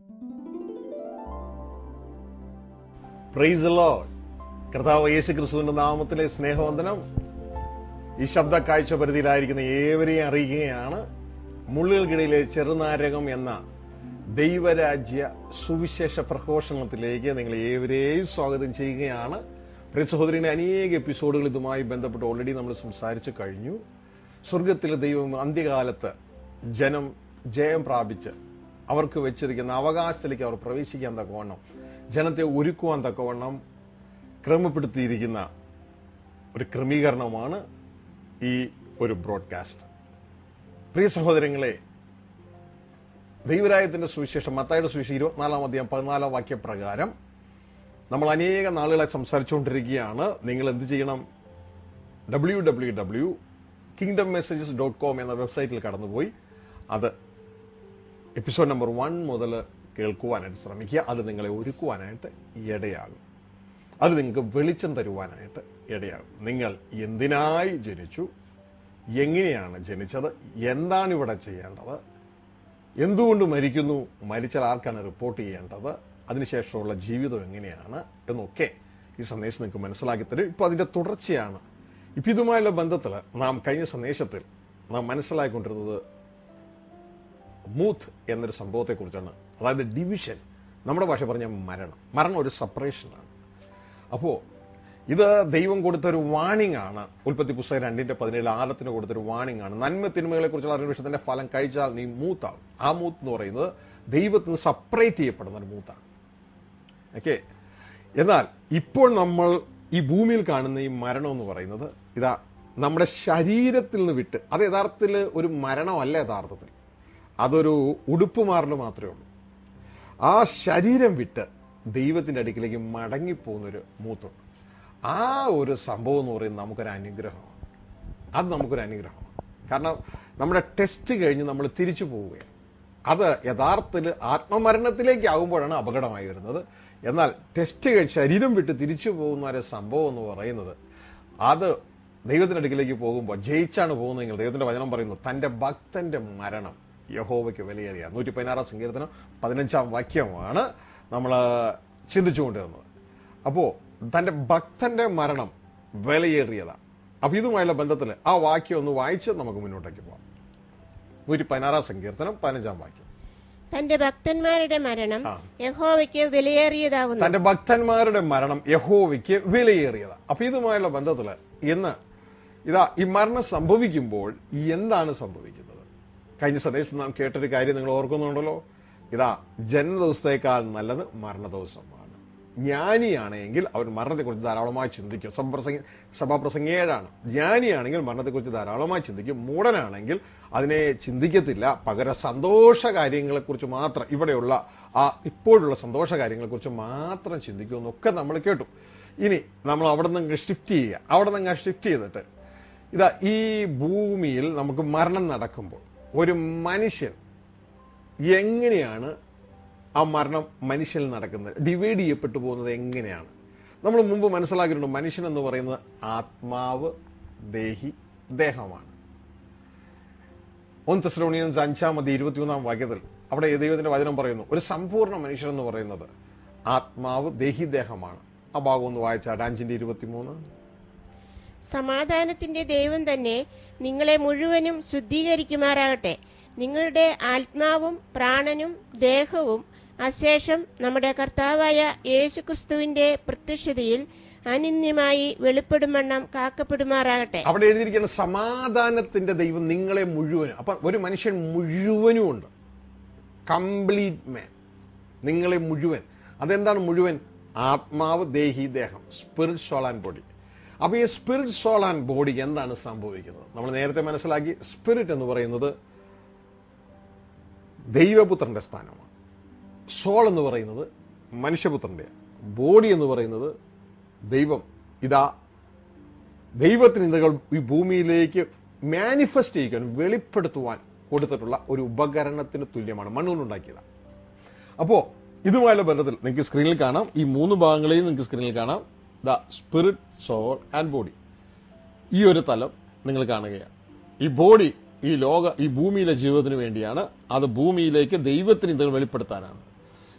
Price load കർത്താവ് യേശു ക്രിസ്തുവിന്റെ നാമത്തിലെ സ്നേഹവന്ദനം ഈ ശബ്ദ കാഴ്ച പരിധിയിലായിരിക്കുന്ന ഏവരെയും അറിയുകയാണ് മുള്ളുകൾക്കിടയിലെ ചെറുനാരകം എന്ന ദൈവരാജ്യ സുവിശേഷ പ്രഘോഷണത്തിലേക്ക് നിങ്ങൾ ഏവരെയും സ്വാഗതം ചെയ്യുകയാണ് പ്രിയ സഹോദരനെ അനേക എപ്പിസോഡുകൾ ഇതുമായി ബന്ധപ്പെട്ട് ഓൾറെഡി നമ്മൾ സംസാരിച്ചു കഴിഞ്ഞു സ്വർഗത്തിലെ ദൈവം അന്ത്യകാലത്ത് ജനം ജയം പ്രാപിച്ച് അവർക്ക് വെച്ചിരിക്കുന്ന അവകാശത്തിലേക്ക് അവർ പ്രവേശിക്കാൻ തക്കവണ്ണം ജനത്തെ ഒരുക്കുവാൻ തക്കവണ്ണം ക്രമപ്പെടുത്തിയിരിക്കുന്ന ഒരു ക്രമീകരണമാണ് ഈ ഒരു ബ്രോഡ്കാസ്റ്റ് പ്രിയ സഹോദരങ്ങളെ ദൈവരായത്തിന്റെ സുവിശേഷം മത്തായുടെ സുവിശേഷം ഇരുപത്തിനാലാം അധ്യായം പതിനാലാം വാക്യപ്രകാരം നമ്മൾ അനേക നാളുകളെ സംസാരിച്ചുകൊണ്ടിരിക്കുകയാണ് നിങ്ങൾ എന്ത് ചെയ്യണം W W W kingdom messages dot com എന്ന വെബ്സൈറ്റിൽ കടന്നുപോയി അത് എപ്പിസോഡ് നമ്പർ വൺ മുതൽ കേൾക്കുവാനായിട്ട് ശ്രമിക്കുക അത് നിങ്ങളെ ഒരുക്കുവാനായിട്ട് ഇടയാകും അത് നിങ്ങൾക്ക് വെളിച്ചം തരുവാനായിട്ട് ഇടയാകും നിങ്ങൾ എന്തിനായി ജനിച്ചു എങ്ങനെയാണ് ജനിച്ചത് എന്താണ് ഇവിടെ ചെയ്യേണ്ടത് എന്തുകൊണ്ട് മരിക്കുന്നു മരിച്ചാൽ ആർക്കാണ് റിപ്പോർട്ട് ചെയ്യേണ്ടത് അതിനുശേഷമുള്ള ജീവിതം എങ്ങനെയാണ് എന്നൊക്കെ ഈ സന്ദേശം നിങ്ങൾക്ക് മനസ്സിലാക്കി തരും ഇപ്പൊ അതിന്റെ തുടർച്ചയാണ് ഇപ്പൊ ഇതുമായുള്ള ബന്ധത്തിൽ നാം കഴിഞ്ഞ സന്ദേശത്തിൽ നാം മനസ്സിലാക്കിക്കൊണ്ടിരുന്നത് മൂത്ത് എന്നൊരു സംഭവത്തെക്കുറിച്ചാണ് അതായത് ഡിവിഷൻ നമ്മുടെ ഭാഷ പറഞ്ഞ മരണം മരണം ഒരു സെപ്പറേഷനാണ് അപ്പോ ഇത് ദൈവം കൊടുത്തൊരു വാണിംഗ് ആണ് ഉൽപ്പത്തി പുസ്തകം രണ്ടിന്റെ പതിനേഴ് ആലത്തിന് കൊടുത്തൊരു വാണിംഗ് ആണ് നന്മ തിന്മകളെ കുറിച്ചുള്ള അന്വേഷണത്തിന്റെ ഫലം കഴിച്ചാൽ നീ മൂത്താവും ആ മൂത്ത് എന്ന് പറയുന്നത് ദൈവത്തിന് സെപ്പറേറ്റ് ചെയ്യപ്പെടുന്ന ഒരു മൂത്താണ് ഓക്കെ എന്നാൽ ഇപ്പോൾ നമ്മൾ ഈ ഭൂമിയിൽ കാണുന്ന ഈ മരണം എന്ന് പറയുന്നത് ഇതാ നമ്മുടെ ശരീരത്തിൽ നിന്ന് വിട്ട് അത് യഥാർത്ഥത്തിൽ ഒരു മരണമല്ല യഥാർത്ഥത്തിൽ അതൊരു ഉടുപ്പ് മാറൽ മാത്രമേ ഉള്ളൂ ആ ശരീരം വിട്ട് ദൈവത്തിന്റെ അടുക്കിലേക്ക് മടങ്ങിപ്പോകുന്നൊരു മൂത്തുണ്ട് ആ ഒരു സംഭവം എന്ന് പറയുന്നത് നമുക്കൊരു അനുഗ്രഹമാണ് അത് നമുക്കൊരു അനുഗ്രഹമാണ് കാരണം നമ്മുടെ ടെസ്റ്റ് കഴിഞ്ഞ് നമ്മൾ തിരിച്ചു പോവുകയാണ് അത് യഥാർത്ഥത്തിൽ ആത്മമരണത്തിലേക്ക് ആകുമ്പോഴാണ് അപകടമായി വരുന്നത് എന്നാൽ ടെസ്റ്റ് കഴിഞ്ഞ് ശരീരം വിട്ട് തിരിച്ചു പോകുന്ന ഒരു സംഭവം എന്ന് പറയുന്നത് അത് ദൈവത്തിന്റെ അടുക്കിലേക്ക് പോകുമ്പോൾ ജയിച്ചാണ് പോകുന്നതെങ്കിൽ ദൈവത്തിന്റെ വചനം പറയുന്നു തന്റെ ഭക്തന്റെ മരണം യഹോവയ്ക്ക് വിലയേറിയ നൂറ്റി പതിനാറാം സങ്കീർത്തനം പതിനഞ്ചാം വാക്യമാണ് നമ്മൾ ചിന്തിച്ചുകൊണ്ടിരുന്നത് അപ്പോ തന്റെ ഭക്തന്റെ മരണം വിലയേറിയതാണ് അപ്പൊ ഇതുമായുള്ള ബന്ധത്തിൽ ആ വാക്യം ഒന്ന് വായിച്ച് നമുക്ക് മുന്നോട്ടേക്ക് പോകാം നൂറ്റി പതിനാറാം സങ്കീർത്തനം പതിനഞ്ചാം വാക്യം തന്റെ ഭക്തന്മാരുടെ മരണം ആ. യഹോവയ്ക്ക് വിലയേറിയതാകുന്നു തന്റെ ഭക്തന്മാരുടെ മരണം യഹോവയ്ക്ക് വിലയേറിയതാണ് അപ്പൊ ഇതുമായുള്ള ബന്ധത്തില് ഇന്ന് ഇതാ ഈ മരണം സംഭവിക്കുമ്പോൾ എന്താണ് സംഭവിക്കുന്നത് കഴിഞ്ഞ സന്ദേശം നാം കേട്ടൊരു കാര്യം നിങ്ങൾ ഓർക്കുന്നുണ്ടല്ലോ ഇതാ ജന്മദിവസത്തേക്കാൾ നല്ലത് മരണദിവസമാണ് ജ്ഞാനിയാണെങ്കിൽ അവൻ മരണത്തെക്കുറിച്ച് ധാരാളമായി ചിന്തിക്കും സഭപ്രസംഗ സഭാപ്രസംഗ ഏഴാണ് ജ്ഞാനിയാണെങ്കിൽ മരണത്തെക്കുറിച്ച് ധാരാളമായി ചിന്തിക്കും മൂടനാണെങ്കിൽ അതിനെ ചിന്തിക്കത്തില്ല പകരം സന്തോഷ കാര്യങ്ങളെക്കുറിച്ച് മാത്രം ഇവിടെയുള്ള ആ ഇപ്പോഴുള്ള സന്തോഷ കാര്യങ്ങളെക്കുറിച്ച് മാത്രം ചിന്തിക്കുമെന്നൊക്കെ നമ്മൾ കേട്ടു ഇനി നമ്മൾ അവിടെ നിന്ന് ഷിഫ്റ്റ് ചെയ്യുക അവിടെ നിന്ന് ഷിഫ്റ്റ് ചെയ്തിട്ട് ഇതാ ഈ ഭൂമിയിൽ നമുക്ക് മരണം നടക്കുമ്പോൾ ഒരു മനുഷ്യൻ എങ്ങനെയാണ് ആ മരണം മനുഷ്യനിൽ നടക്കുന്നത് ഡിവൈഡ് ചെയ്യപ്പെട്ടു പോകുന്നത് എങ്ങനെയാണ് നമ്മൾ മുമ്പ് മനസ്സിലാക്കിയിട്ടുണ്ട് മനുഷ്യൻ എന്ന് പറയുന്നത് ആത്മാവ് ദേഹി ദേഹമാണ് ഒന്ന് തെസ്ലോണിയൻസ് അഞ്ചാമത് ഇരുപത്തിമൂന്നാം വാക്യത്തിൽ അവിടെ ദൈവത്തിന്റെ വചനം പറയുന്നു ഒരു സമ്പൂർണ്ണ മനുഷ്യൻ എന്ന് പറയുന്നത് ആത്മാവ് ദേഹി ദേഹമാണ് ആ ഭാഗം ഒന്ന് വായിച്ചാട്ടെ അഞ്ചിന്റെ ഇരുപത്തിമൂന്ന് സമാധാനത്തിന്റെ ദൈവം തന്നെ നിങ്ങളെ മുഴുവനും ശുദ്ധീകരിക്കുമാറാകട്ടെ നിങ്ങളുടെ ആത്മാവും പ്രാണനും ദേഹവും അശേഷം നമ്മുടെ കർത്താവായ യേശുക്രിസ്തുവിന്റെ പ്രത്യക്ഷതയിൽ അനിന്യമായി വെളിപ്പെടുമണ്ണം കാക്കപ്പെടുമാറാകട്ടെ അവിടെ എഴുതിയിരിക്കുന്ന സമാധാനത്തിന്റെ ദൈവം നിങ്ങളെ മുഴുവനും അപ്പൊ ഒരു മനുഷ്യൻ മുഴുവനും ഉണ്ട് കംപ്ലീറ്റ് മാൻ നിങ്ങളെ മുഴുവൻ അതെന്താണ് മുഴുവൻ ആത്മാവ് ദേഹി ദേഹം സ്പിരിറ്റ് സോൾ ആൻഡ് ബോഡി അപ്പൊ ഈ സ്പിരിറ്റ് സോൾ ആൻഡ് ബോഡി എന്താണ് സംഭവിക്കുന്നത് നമ്മൾ നേരത്തെ മനസ്സിലാക്കി സ്പിരിറ്റ് എന്ന് പറയുന്നത് ദൈവപുത്രന്റെ സ്ഥാനമാണ് സോൾ എന്ന് പറയുന്നത് മനുഷ്യപുത്രന്റെ ബോഡി എന്ന് പറയുന്നത് ദൈവം ഇതാ ദൈവത്തിന് ഇതകൾ ഈ ഭൂമിയിലേക്ക് മാനിഫെസ്റ്റ് ചെയ്യിക്കാൻ വെളിപ്പെടുത്തുവാൻ കൊടുത്തിട്ടുള്ള ഒരു ഉപകരണത്തിന് തുല്യമാണ് മണ്ണുകൊണ്ടുണ്ടാക്കിയതാണ് അപ്പോ ഇതുമായുള്ള ബന്ധത്തിൽ നിങ്ങൾക്ക് സ്ക്രീനിൽ കാണാം ഈ മൂന്ന് ഭാഗങ്ങളെയും നിങ്ങൾക്ക് സ്ക്രീനിൽ കാണാം the spirit soul and body ഈ ഒരു തലം നിങ്ങൾ കാണുകയാണ് ഈ ബോഡി ഈ ലോക ഈ ഭൂമിയിലെ ജീവിതത്തിന് വേണ്ടിയാണ് അത് ഭൂമിയിലേക്ക് ദൈവത്തിന് ഇത് വെളിപ്പെടുത്താനാണ്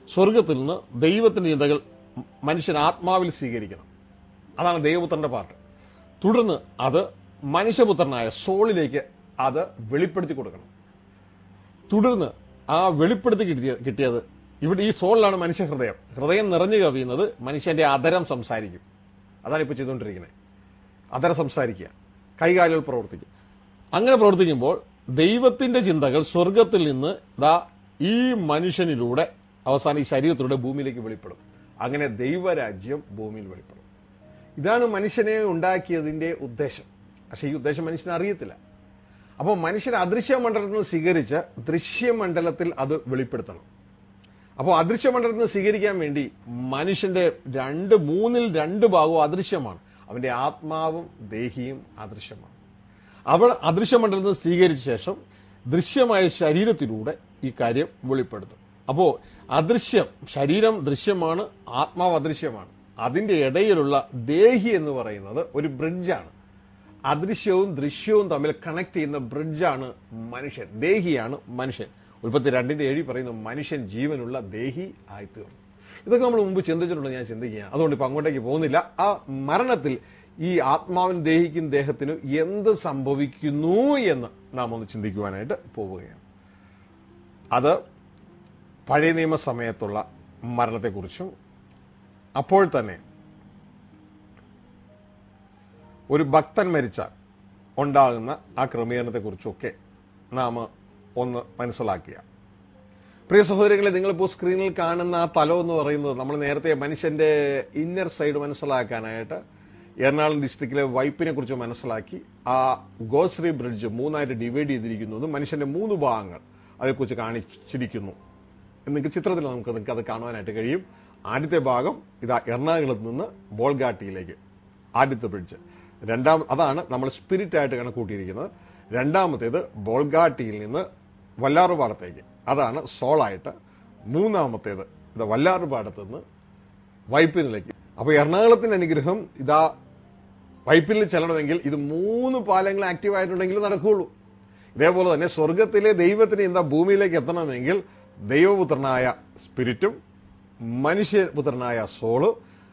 സ്വർഗത്തിൽ നിന്ന് ദൈവത്തിന്റെ ചിന്തകൾ മനുഷ്യൻ ആത്മാവിൽ സ്വീകരിക്കണം അതാണ് ദൈവപുത്രന്റെ പാർട്ട് തുടർന്ന് അത് മനുഷ്യപുത്രനായ സോളിലേക്ക് അത് വെളിപ്പെടുത്തി കൊടുക്കണം തുടർന്ന് ആ വെളിപ്പെടുത്തി കിട്ടിയ കിട്ടിയത് ഇവിടെ ഈ സോളിലാണ് മനുഷ്യ ഹൃദയം ഹൃദയം നിറഞ്ഞു കവിയുന്നത് മനുഷ്യന്റെ അതരം സംസാരിക്കും അതാണ് ഇപ്പോൾ ചെയ്തുകൊണ്ടിരിക്കുന്നത് അതരം സംസാരിക്കുക കൈകാലുകൾ പ്രവർത്തിക്കും അങ്ങനെ പ്രവർത്തിക്കുമ്പോൾ ദൈവത്തിന്റെ ചിന്തകൾ സ്വർഗത്തിൽ നിന്ന് ദാ ഈ മനുഷ്യനിലൂടെ അവസാനം ഈ ശരീരത്തിലൂടെ ഭൂമിയിലേക്ക് വെളിപ്പെടും അങ്ങനെ ദൈവരാജ്യം ഭൂമിയിൽ വെളിപ്പെടും ഇതാണ് മനുഷ്യനെ ഉണ്ടാക്കിയതിന്റെ ഉദ്ദേശം പക്ഷെ ഈ ഉദ്ദേശം മനുഷ്യന് അറിയത്തില്ല അപ്പോൾ മനുഷ്യൻ അദൃശ്യമണ്ഡലത്തിൽ നിന്ന് സ്വീകരിച്ച് ദൃശ്യമണ്ഡലത്തിൽ അത് വെളിപ്പെടുത്തണം അപ്പോൾ അദൃശ്യമണ്ഡലത്തിൽ നിന്ന് സ്വീകരിക്കാൻ വേണ്ടി മനുഷ്യന്റെ രണ്ട് മൂന്നിൽ രണ്ട് ഭാഗവും അദൃശ്യമാണ് അവന്റെ ആത്മാവും ദേഹിയും അദൃശ്യമാണ് അവൾ അദൃശ്യമണ്ഡലത്തിൽ നിന്ന് സ്വീകരിച്ച ശേഷം ദൃശ്യമായ ശരീരത്തിലൂടെ ഈ കാര്യം വെളിപ്പെടുത്തും അപ്പോ അദൃശ്യം ശരീരം ദൃശ്യമാണ് ആത്മാവ് അദൃശ്യമാണ് അതിന്റെ ഇടയിലുള്ള ദേഹി എന്ന് പറയുന്നത് ഒരു ബ്രിഡ്ജാണ് അദൃശ്യവും ദൃശ്യവും തമ്മിൽ കണക്ട് ചെയ്യുന്ന ബ്രിഡ്ജാണ് മനുഷ്യൻ ദേഹിയാണ് മനുഷ്യൻ ഉൽപ്പത്തി രണ്ടിന്റെ ഏഴി പറയുന്നു മനുഷ്യൻ ജീവനുള്ള ദേഹി ആയിത്തീർന്നു ഇതൊക്കെ നമ്മൾ മുമ്പ് ചിന്തിച്ചിട്ടുണ്ട് ഞാൻ ചിന്തിക്കുക അതുകൊണ്ട് ഇപ്പൊ അങ്ങോട്ടേക്ക് പോകുന്നില്ല ആ മരണത്തിൽ ഈ ആത്മാവിന് ദേഹിക്കും ദേഹത്തിനും എന്ത് സംഭവിക്കുന്നു എന്ന് നാം ഒന്ന് ചിന്തിക്കുവാനായിട്ട് പോവുകയാണ് അത് പഴയ നിയമ സമയത്തുള്ള മരണത്തെക്കുറിച്ചും അപ്പോൾ തന്നെ ഒരു ഭക്തൻ മരിച്ചാൽ ഉണ്ടാകുന്ന ആ ക്രമീകരണത്തെക്കുറിച്ചൊക്കെ നാം ഒന്ന് മനസ്സിലാക്കുക പ്രിയ സഹോദരങ്ങളെ നിങ്ങളിപ്പോൾ സ്ക്രീനിൽ കാണുന്ന ആ തലം എന്ന് പറയുന്നത് നമ്മൾ നേരത്തെ മനുഷ്യന്റെ ഇന്നർ സൈഡ് മനസ്സിലാക്കാനായിട്ട് എറണാകുളം ഡിസ്ട്രിക്റ്റിലെ വൈപ്പിനെ കുറിച്ച് മനസ്സിലാക്കി ആ ഗോശ്രീ ബ്രിഡ്ജ് മൂന്നായിട്ട് ഡിവൈഡ് ചെയ്തിരിക്കുന്നത് മനുഷ്യന്റെ മൂന്ന് ഭാഗങ്ങൾ അതേക്കുറിച്ച് കാണിച്ചിരിക്കുന്നു നിങ്ങൾക്ക് ചിത്രത്തിൽ നമുക്ക് നിങ്ങൾക്ക് അത് കാണുവാനായിട്ട് കഴിയും ആദ്യത്തെ ഭാഗം ഇതാ എറണാകുളത്ത് നിന്ന് ബോൾഗാട്ടിയിലേക്ക് ആദ്യത്തെ ബ്രിഡ്ജ് രണ്ടാം അതാണ് നമ്മൾ സ്പിരിറ്റ് ആയിട്ട് കണക്കൂട്ടിയിരിക്കുന്നത് രണ്ടാമത്തേത് ബോൾഗാട്ടിയിൽ നിന്ന് വല്ലാറുപാടത്തേക്ക് അതാണ് സോളായിട്ട് മൂന്നാമത്തേത് ഇത് വല്ലാറുപാടത്ത് നിന്ന് വൈപ്പിനിലേക്ക് അപ്പൊ എറണാകുളത്തിന്റെ അനുഗ്രഹം ഇതാ വൈപ്പിനിൽ ചെല്ലണമെങ്കിൽ ഇത് മൂന്ന് പാലങ്ങൾ ആക്റ്റീവ് ആയിട്ടുണ്ടെങ്കിൽ നടക്കുകയുള്ളൂ ഇതേപോലെ തന്നെ സ്വർഗത്തിലെ ദൈവത്തിന് എന്താ ഭൂമിയിലേക്ക് എത്തണമെങ്കിൽ ദൈവപുത്രനായ സ്പിരിറ്റും മനുഷ്യപുത്രനായ സോള്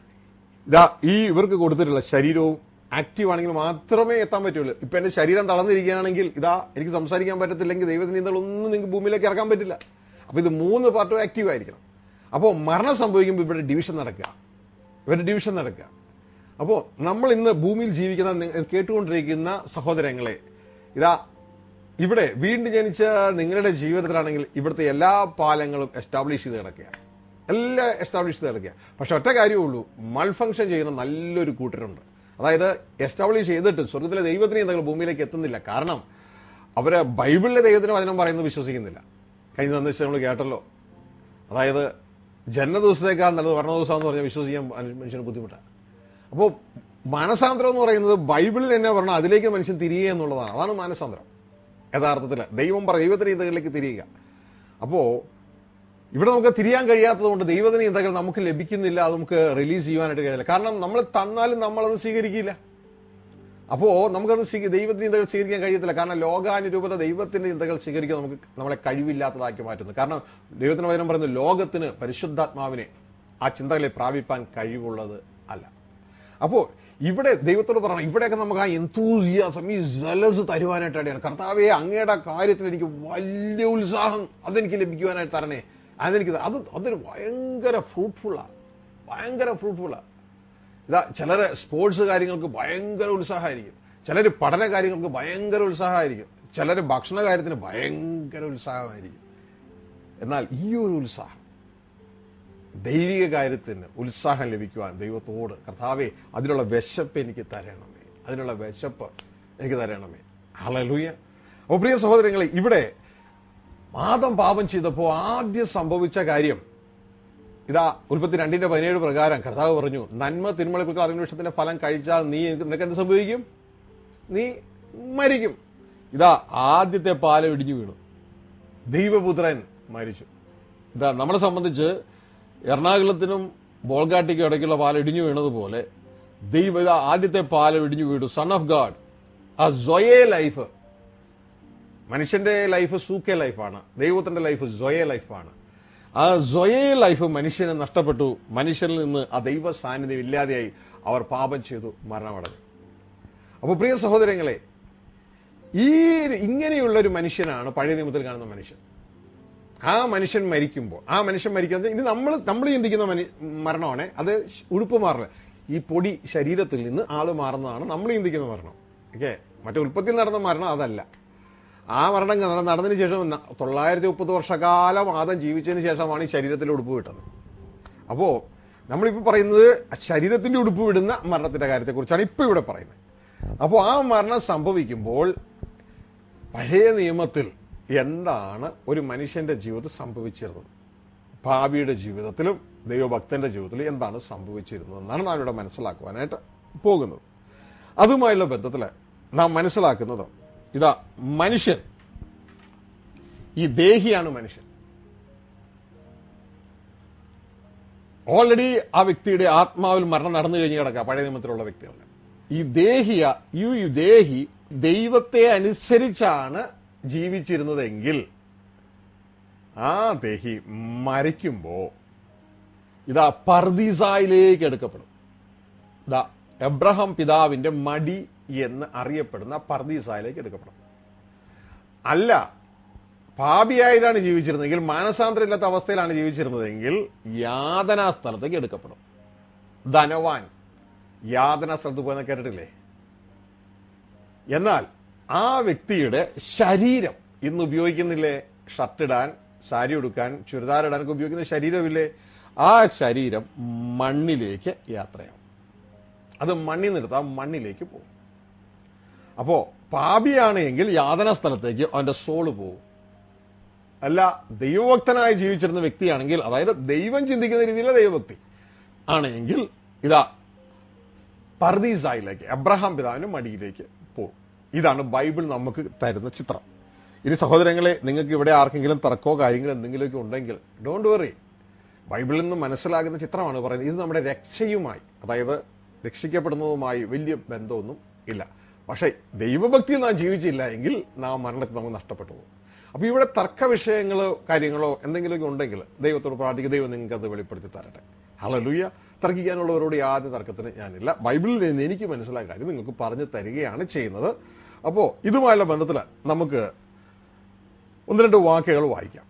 ഇതാ ഈ ഇവർക്ക് കൊടുത്തിട്ടുള്ള ശരീരവും ആക്റ്റീവ് ആണെങ്കിൽ മാത്രമേ എത്താൻ പറ്റുള്ളൂ ഇപ്പൊ എന്റെ ശരീരം തളർന്നിരിക്കുകയാണെങ്കിൽ ഇതാ എനിക്ക് സംസാരിക്കാൻ പറ്റത്തില്ലെങ്കിൽ ദൈവത്തിന് ഇതൊന്നും നിങ്ങൾക്ക് ഭൂമിയിലേക്ക് ഇറക്കാൻ പറ്റില്ല അപ്പൊ ഇത് മൂന്ന് പാർട്ടും ആക്റ്റീവ് ആയിരിക്കണം അപ്പോൾ മരണം സംഭവിക്കുമ്പോൾ ഇവിടെ ഡിവിഷൻ നടക്കുക ഇവരുടെ ഡിവിഷൻ നടക്കുക അപ്പോൾ നമ്മൾ ഇന്ന് ഭൂമിയിൽ ജീവിക്കുന്ന നി- കേട്ടുകൊണ്ടിരിക്കുന്ന സഹോദരങ്ങളെ ഇതാ ഇവിടെ വീണ്ടും ജനിച്ച നിങ്ങളുടെ ജീവിതത്തിലാണെങ്കിൽ ഇവിടുത്തെ എല്ലാ പാലങ്ങളും എസ്റ്റാബ്ലിഷ് ചെയ്ത് കിടക്കുക എല്ലാം എസ്റ്റാബ്ലിഷ് ചെയ്ത് കിടക്കുക പക്ഷെ ഒറ്റ കാര്യമേ ഉള്ളൂ മൾഫങ്ഷൻ ചെയ്യുന്ന നല്ലൊരു കൂട്ടരുണ്ട് അതായത് എസ്റ്റാബ്ലിഷ് ചെയ്തിട്ട് സ്വർഗത്തിലെ ദൈവത്തിന് എന്തെങ്കിലും ഭൂമിയിലേക്ക് എത്തുന്നില്ല കാരണം അവര് ബൈബിളിലെ ദൈവത്തിന് വചനം പറയുന്നത് വിശ്വസിക്കുന്നില്ല കഴിഞ്ഞ സന്ദേശം നമ്മൾ കേട്ടല്ലോ അതായത് ജന്മ ദിവസത്തേക്കാൾ നല്ലത് ഭരണ ദിവസം എന്ന് പറഞ്ഞാൽ വിശ്വസിക്കാൻ മനു- മനുഷ്യന് ബുദ്ധിമുട്ടാണ് അപ്പോൾ മാനസാന്തരം എന്ന് പറയുന്നത് ബൈബിളിൽ എന്നെ പറഞ്ഞാൽ അതിലേക്ക് മനുഷ്യൻ തിരിയുക എന്നുള്ളതാണ് അതാണ് മാനസാന്തരം യഥാർത്ഥത്തിൽ ദൈവം പറ ദൈവത്തിന്റെ ചിന്തകളിലേക്ക് തിരിയുക അപ്പോ ഇവിടെ നമുക്ക് തിരിയാൻ കഴിയാത്തത് കൊണ്ട് ദൈവത്തിന് ചിന്തകൾ നമുക്ക് ലഭിക്കുന്നില്ല അത് നമുക്ക് റിലീസ് ചെയ്യാനായിട്ട് കഴിയില്ല കാരണം നമ്മൾ തന്നാലും നമ്മളത് സ്വീകരിക്കില്ല അപ്പോ നമുക്കത് സ്വീക- ദൈവത്തിന്റെ ചിന്തകൾ സ്വീകരിക്കാൻ കഴിയത്തില്ല കാരണം ലോകാനുരൂപത ദൈവത്തിന്റെ ചിന്തകൾ സ്വീകരിക്കാൻ നമുക്ക് നമ്മളെ കഴിവില്ലാത്തതാക്കി മാറ്റുന്നു കാരണം ദൈവത്തിന് വചനം പറയുന്നു ലോകത്തിന് പരിശുദ്ധാത്മാവിനെ ആ ചിന്തകളെ പ്രാപിപ്പാൻ കഴിവുള്ളത് അല്ല അപ്പോ ഇവിടെ ദൈവത്തോട് പറയണം ഇവിടെയൊക്കെ നമുക്ക് ആ എന്തൂസിയാസം ഈ ജലസ് തരുവാനായിട്ടാണ് കർത്താവെ അങ്ങയുടെ കാര്യത്തിൽ എനിക്ക് വലിയ ഉത്സാഹം അതെനിക്ക് ലഭിക്കുവാനായിട്ട് തരണേ അതെനിക്ക് ത- അത് അതൊരു ഭയങ്കര ഫ്രൂട്ട്ഫുള്ളാണ് ഭയങ്കര ഫ്രൂട്ട്ഫുള്ളാണ് ഇതാ ചിലര് സ്പോർട്സ് കാര്യങ്ങൾക്ക് ഭയങ്കര ഉത്സാഹമായിരിക്കും ചിലർ പഠന കാര്യങ്ങൾക്ക് ഭയങ്കര ഉത്സാഹമായിരിക്കും ചിലർ ഭക്ഷണ കാര്യത്തിന് ഭയങ്കര ഉത്സാഹമായിരിക്കും എന്നാൽ ഈ ഒരു ഉത്സാഹം ദൈവിക കാര്യത്തിന് ഉത്സാഹം ലഭിക്കുവാൻ ദൈവത്തോട് കർത്താവെ അതിനുള്ള വിശപ്പ് എനിക്ക് തരണമേ അതിനുള്ള വിശപ്പ് എനിക്ക് തരണമേ ഹലലൂയ അപ്പോൾ പ്രിയ സഹോദരങ്ങളെ ഇവിടെ ആദം പാപം ചെയ്തപ്പോൾ ആദ്യം സംഭവിച്ച കാര്യം ഇതാ ഉൽപ്പത്തി രണ്ടിന്റെ പതിനേഴ് പ്രകാരം കർത്താവ് പറഞ്ഞു നന്മ തിന്മകളെ കുറിച്ച് അറിയുന്ന വിഷയത്തിന്റെ ഫലം കഴിച്ചാൽ നീ നിനക്ക് എന്ത് സംഭവിക്കും നീ മരിക്കും ഇതാ ആദ്യത്തെ പാലം ഇടിഞ്ഞു വീണു ദൈവപുത്രൻ മരിച്ചു ഇതാ നമ്മളെ സംബന്ധിച്ച് എറണാകുളത്തിനും ബോൾഗാട്ടിക്കും ഇടയ്ക്കുള്ള പാലം ഇടിഞ്ഞു വീണതുപോലെ ദൈവ ഇതാ ആദ്യത്തെ പാലം ഇടിഞ്ഞു വീണു സൺ ഓഫ് ഗാഡ് ആ സൊയേ ലൈഫ് മനുഷ്യന്റെ ലൈഫ് സൂക്കെ ലൈഫാണ് ദൈവത്തിന്റെ ലൈഫ് സൊയേ ലൈഫാണ് ആ സ്വയേ ലൈഫ് മനുഷ്യന് നഷ്ടപ്പെട്ടു മനുഷ്യനിൽ നിന്ന് ആ ദൈവ സാന്നിധ്യം ഇല്ലാതെയായി അവർ പാപം ചെയ്തു മരണമടഞ്ഞു അപ്പോൾ പ്രിയ സഹോദരങ്ങളെ ഈ ഇങ്ങനെയുള്ള ഒരു മനുഷ്യനാണ് പഴയ നിയമത്തിൽ കാണുന്ന മനുഷ്യൻ ആ മനുഷ്യൻ മരിക്കുമ്പോൾ ആ മനുഷ്യൻ മരിക്കുന്നത് ഇനി നമ്മൾ നമ്മൾ ചിന്തിക്കുന്ന മനു മരണമാണ് അത് ഉടുപ്പ് മാറില്ല ഈ പൊടി ശരീരത്തിൽ നിന്ന് ആള് മാറുന്നതാണ് നമ്മൾ ചിന്തിക്കുന്ന മരണം ഓക്കെ മറ്റേ ഉൽപ്പത്തിയിൽ നടന്ന മരണം അതല്ല ആ മരണം നട- നടന്നതിന് ശേഷം ന- തൊള്ളായിരത്തി മുപ്പത് വർഷക്കാലം ആദം ജീവിച്ചതിന് ശേഷമാണ് ഈ ശരീരത്തിൽ ഉടുപ്പ് വിട്ടത് അപ്പോ നമ്മളിപ്പോൾ പറയുന്നത് ശരീരത്തിന്റെ ഉടുപ്പ് വിടുന്ന മരണത്തിന്റെ കാര്യത്തെക്കുറിച്ചാണ് ഇപ്പൊ ഇവിടെ പറയുന്നത് അപ്പോൾ ആ മരണം സംഭവിക്കുമ്പോൾ പഴയ നിയമത്തിൽ എന്താണ് ഒരു മനുഷ്യന്റെ ജീവിതത്തിൽ സംഭവിച്ചിരുന്നത് ഭാവിയുടെ ജീവിതത്തിലും ദൈവഭക്തന്റെ ജീവിതത്തിലും എന്താണ് സംഭവിച്ചിരുന്നതെന്നാണ് നാം ഇവിടെ മനസ്സിലാക്കുവാനായിട്ട് പോകുന്നത് അതുമായുള്ള ബന്ധത്തിൽ നാം മനസ്സിലാക്കുന്നത് ഇതാ മനുഷ്യൻ ഈ ദേഹിയാണ് മനുഷ്യൻ ഓൾറെഡി ആ വ്യക്തിയുടെ ആത്മാവിൽ മരണം നടന്നു കഴിഞ്ഞ് കിടക്കുക പഴയ നിയമത്തിലുള്ള വ്യക്തികളുടെ ഈ ദേഹിയ ഈ ദേഹി ദൈവത്തെ അനുസരിച്ചാണ് ജീവിച്ചിരുന്നതെങ്കിൽ ആ ദേഹി മരിക്കുമ്പോ ഇതാ പർദീസായിലേക്ക് എടുക്കപ്പെടും ഇതാ എബ്രഹാം പിതാവിന്റെ മടി എന്ന് അറിയപ്പെടുന്ന പർദീസായിലേക്ക് എടുക്കപ്പെടും അല്ല പാപിയായതാണ് ജീവിച്ചിരുന്നതെങ്കിൽ മാനസാന്തരം ഇല്ലാത്ത അവസ്ഥയിലാണ് ജീവിച്ചിരുന്നതെങ്കിൽ യാതനാ സ്ഥലത്തേക്ക് എടുക്കപ്പെടും ധനവാൻ യാതനാ സ്ഥലത്ത് പോയെന്ന് കേട്ടിട്ടില്ലേ എന്നാൽ ആ വ്യക്തിയുടെ ശരീരം ഇന്ന് ഉപയോഗിക്കുന്നില്ലേ ഷർട്ടിടാൻ സാരി ഉടുക്കാൻ ചുരിദാറിടാനൊക്കെ ഉപയോഗിക്കുന്ന ശരീരമില്ലേ ആ ശരീരം മണ്ണിലേക്ക് യാത്രയാവും അത് മണ്ണിൽ നിർത്താൻ മണ്ണിലേക്ക് പോകും അപ്പോ പാപിയാണ് എങ്കിൽ യാതന സ്ഥലത്തേക്ക് അവന്റെ സോള് പോകും അല്ല ദൈവഭക്തനായി ജീവിച്ചിരുന്ന വ്യക്തിയാണെങ്കിൽ അതായത് ദൈവം ചിന്തിക്കുന്ന രീതിയിലെ ദൈവഭക്തി ആണെങ്കിൽ ഇതാ പർദീസായിലേക്ക് അബ്രഹാം പിതാവിന്റെ മടിയിലേക്ക് പോകും ഇതാണ് ബൈബിൾ നമുക്ക് തരുന്ന ചിത്രം ഇനി സഹോദരങ്ങളെ നിങ്ങൾക്ക് ഇവിടെ ആർക്കെങ്കിലും തർക്കമോ കാര്യങ്ങളോ എന്തെങ്കിലുമൊക്കെ ഉണ്ടെങ്കിൽ ഡോണ്ട് വെറി ബൈബിളിൽ നിന്ന് മനസ്സിലാകുന്ന ചിത്രമാണ് പറയുന്നത് ഇത് നമ്മുടെ രക്ഷയുമായി അതായത് രക്ഷിക്കപ്പെടുന്നതുമായി വലിയ ബന്ധമൊന്നും ഇല്ല പക്ഷേ ദൈവഭക്തി നാം ജീവിച്ചില്ല എങ്കിൽ നാം മരണത്തിൽ നമുക്ക് നഷ്ടപ്പെട്ടു പോകും അപ്പൊ ഇവിടെ തർക്ക വിഷയങ്ങളോ കാര്യങ്ങളോ എന്തെങ്കിലുമൊക്കെ ഉണ്ടെങ്കിൽ ദൈവത്തോട് പ്രാർത്ഥിക്കുക ദൈവം നിങ്ങൾക്ക് അത് വെളിപ്പെടുത്തി തരട്ടെ ഹലലുയ്യ തർക്കിക്കാനുള്ളവരോട് യാതൊരു തർക്കത്തിന് ഞാനില്ല ബൈബിളിൽ നിന്ന് എനിക്ക് മനസ്സിലായ കാര്യം നിങ്ങൾക്ക് പറഞ്ഞു തരികയാണ് ചെയ്യുന്നത് അപ്പോ ഇതുമായുള്ള ബന്ധത്തിൽ നമുക്ക് ഒന്ന് രണ്ട് വാക്കുകൾ വായിക്കാം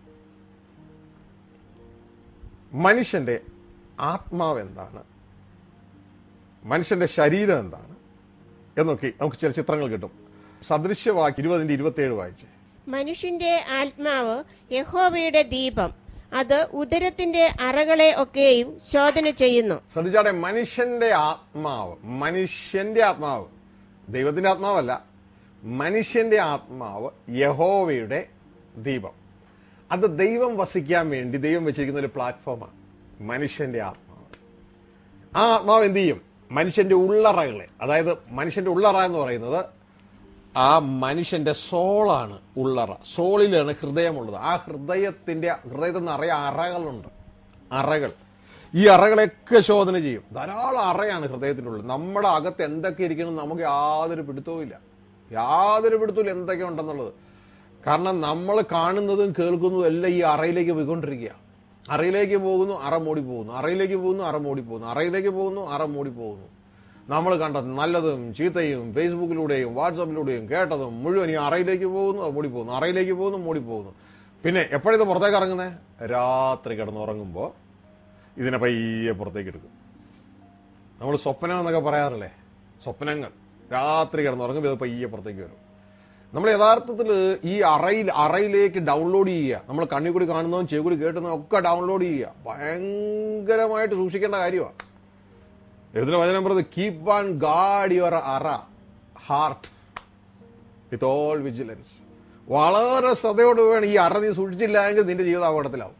മനുഷ്യന്റെ ആത്മാവ് എന്താണ് മനുഷ്യന്റെ ശരീരം എന്താണ് എന്നൊക്കെ നമുക്ക് ചില ചിത്രങ്ങൾ കിട്ടും സദൃശ്യവാക്ക് ഇരുപതിന്റെ ഇരുപത്തിയേഴ് വായിച്ചേ മനുഷ്യന്റെ ആത്മാവ് യഹോവയുടെ ദീപം അത് ഉദരത്തിന്റെ അറകളെ ഒക്കെയും ശോധന ചെയ്യുന്നു ശ്രദ്ധിച്ചാടെ മനുഷ്യന്റെ ആത്മാവ് മനുഷ്യന്റെ ആത്മാവ് ദൈവത്തിന്റെ ആത്മാവല്ല മനുഷ്യന്റെ ആത്മാവ് യഹോവയുടെ ദീപം അത് ദൈവം വസിക്കാൻ വേണ്ടി ദൈവം വെച്ചിരിക്കുന്ന ഒരു പ്ലാറ്റ്ഫോമാണ് മനുഷ്യന്റെ ആത്മാവ് ആ ആത്മാവ് എന്ത് ചെയ്യും മനുഷ്യന്റെ ഉള്ളറകളെ അതായത് മനുഷ്യന്റെ ഉള്ളറ എന്ന് പറയുന്നത് ആ മനുഷ്യന്റെ സോളാണ് ഉള്ളറ സോളിലാണ് ഹൃദയമുള്ളത് ആ ഹൃദയത്തിന്റെ ഹൃദയത്തിൽ നിറയെ അറകളുണ്ട് അറകൾ ഈ അറകളെയൊക്കെ ശോധന ചെയ്യും ധാരാളം അറയാണ് ഹൃദയത്തിനുള്ളത് നമ്മുടെ അകത്ത് എന്തൊക്കെ ഇരിക്കണം നമുക്ക് യാതൊരു പിടുത്തവും ഇല്ല യാതൊരു പിടുത്തവും എന്തൊക്കെ ഉണ്ടെന്നുള്ളത് കാരണം നമ്മൾ കാണുന്നതും കേൾക്കുന്നതും എല്ലാം ഈ അറയിലേക്ക് പോയിക്കൊണ്ടിരിക്കുക അറയിലേക്ക് പോകുന്നു അറ മൂടി പോകുന്നു അറയിലേക്ക് പോകുന്നു അറ മൂടി പോകുന്നു അറയിലേക്ക് പോകുന്നു അറ മൂടി പോകുന്നു നമ്മൾ കണ്ട നല്ലതും ചീത്തയും ഫേസ്ബുക്കിലൂടെയും വാട്സാപ്പിലൂടെയും കേട്ടതും മുഴുവൻ ഈ അറയിലേക്ക് പോകുന്നു അത് മൂടി പോകുന്നു അറയിലേക്ക് പോകുന്നു മൂടി പോകുന്നു പിന്നെ എപ്പോഴിത് പുറത്തേക്ക് ഇറങ്ങുന്നത് രാത്രി കിടന്നുറങ്ങുമ്പോൾ ഇതിനെ പയ്യെ പുറത്തേക്ക് എടുക്കും നമ്മൾ സ്വപ്നം എന്നൊക്കെ പറയാറില്ലേ സ്വപ്നങ്ങൾ രാത്രി കിടന്നുറങ്ങുമ്പോൾ ഇത് പയ്യെ പുറത്തേക്ക് വരും നമ്മൾ യഥാർത്ഥത്തിൽ ഈ അറയിൽ അറയിലേക്ക് ഡൗൺലോഡ് ചെയ്യുക നമ്മൾ കണ്ണിൽ കൂടി കാണുന്നതും ചെവി കൂടി കേട്ടുന്നതും ഒക്കെ ഡൗൺലോഡ് ചെയ്യുക ഭയങ്കരമായിട്ട് സൂക്ഷിക്കേണ്ട കാര്യമാണ് എഴുതുന്ന വചനം പറയുന്നത് keep an guard your uh heart with all vigilance വളരെ ശ്രദ്ധയോട് വേണം ഈ അറ നീ സൂക്ഷിച്ചില്ല എങ്കിൽ നിന്റെ ജീവിതം അപകടത്തിലാവും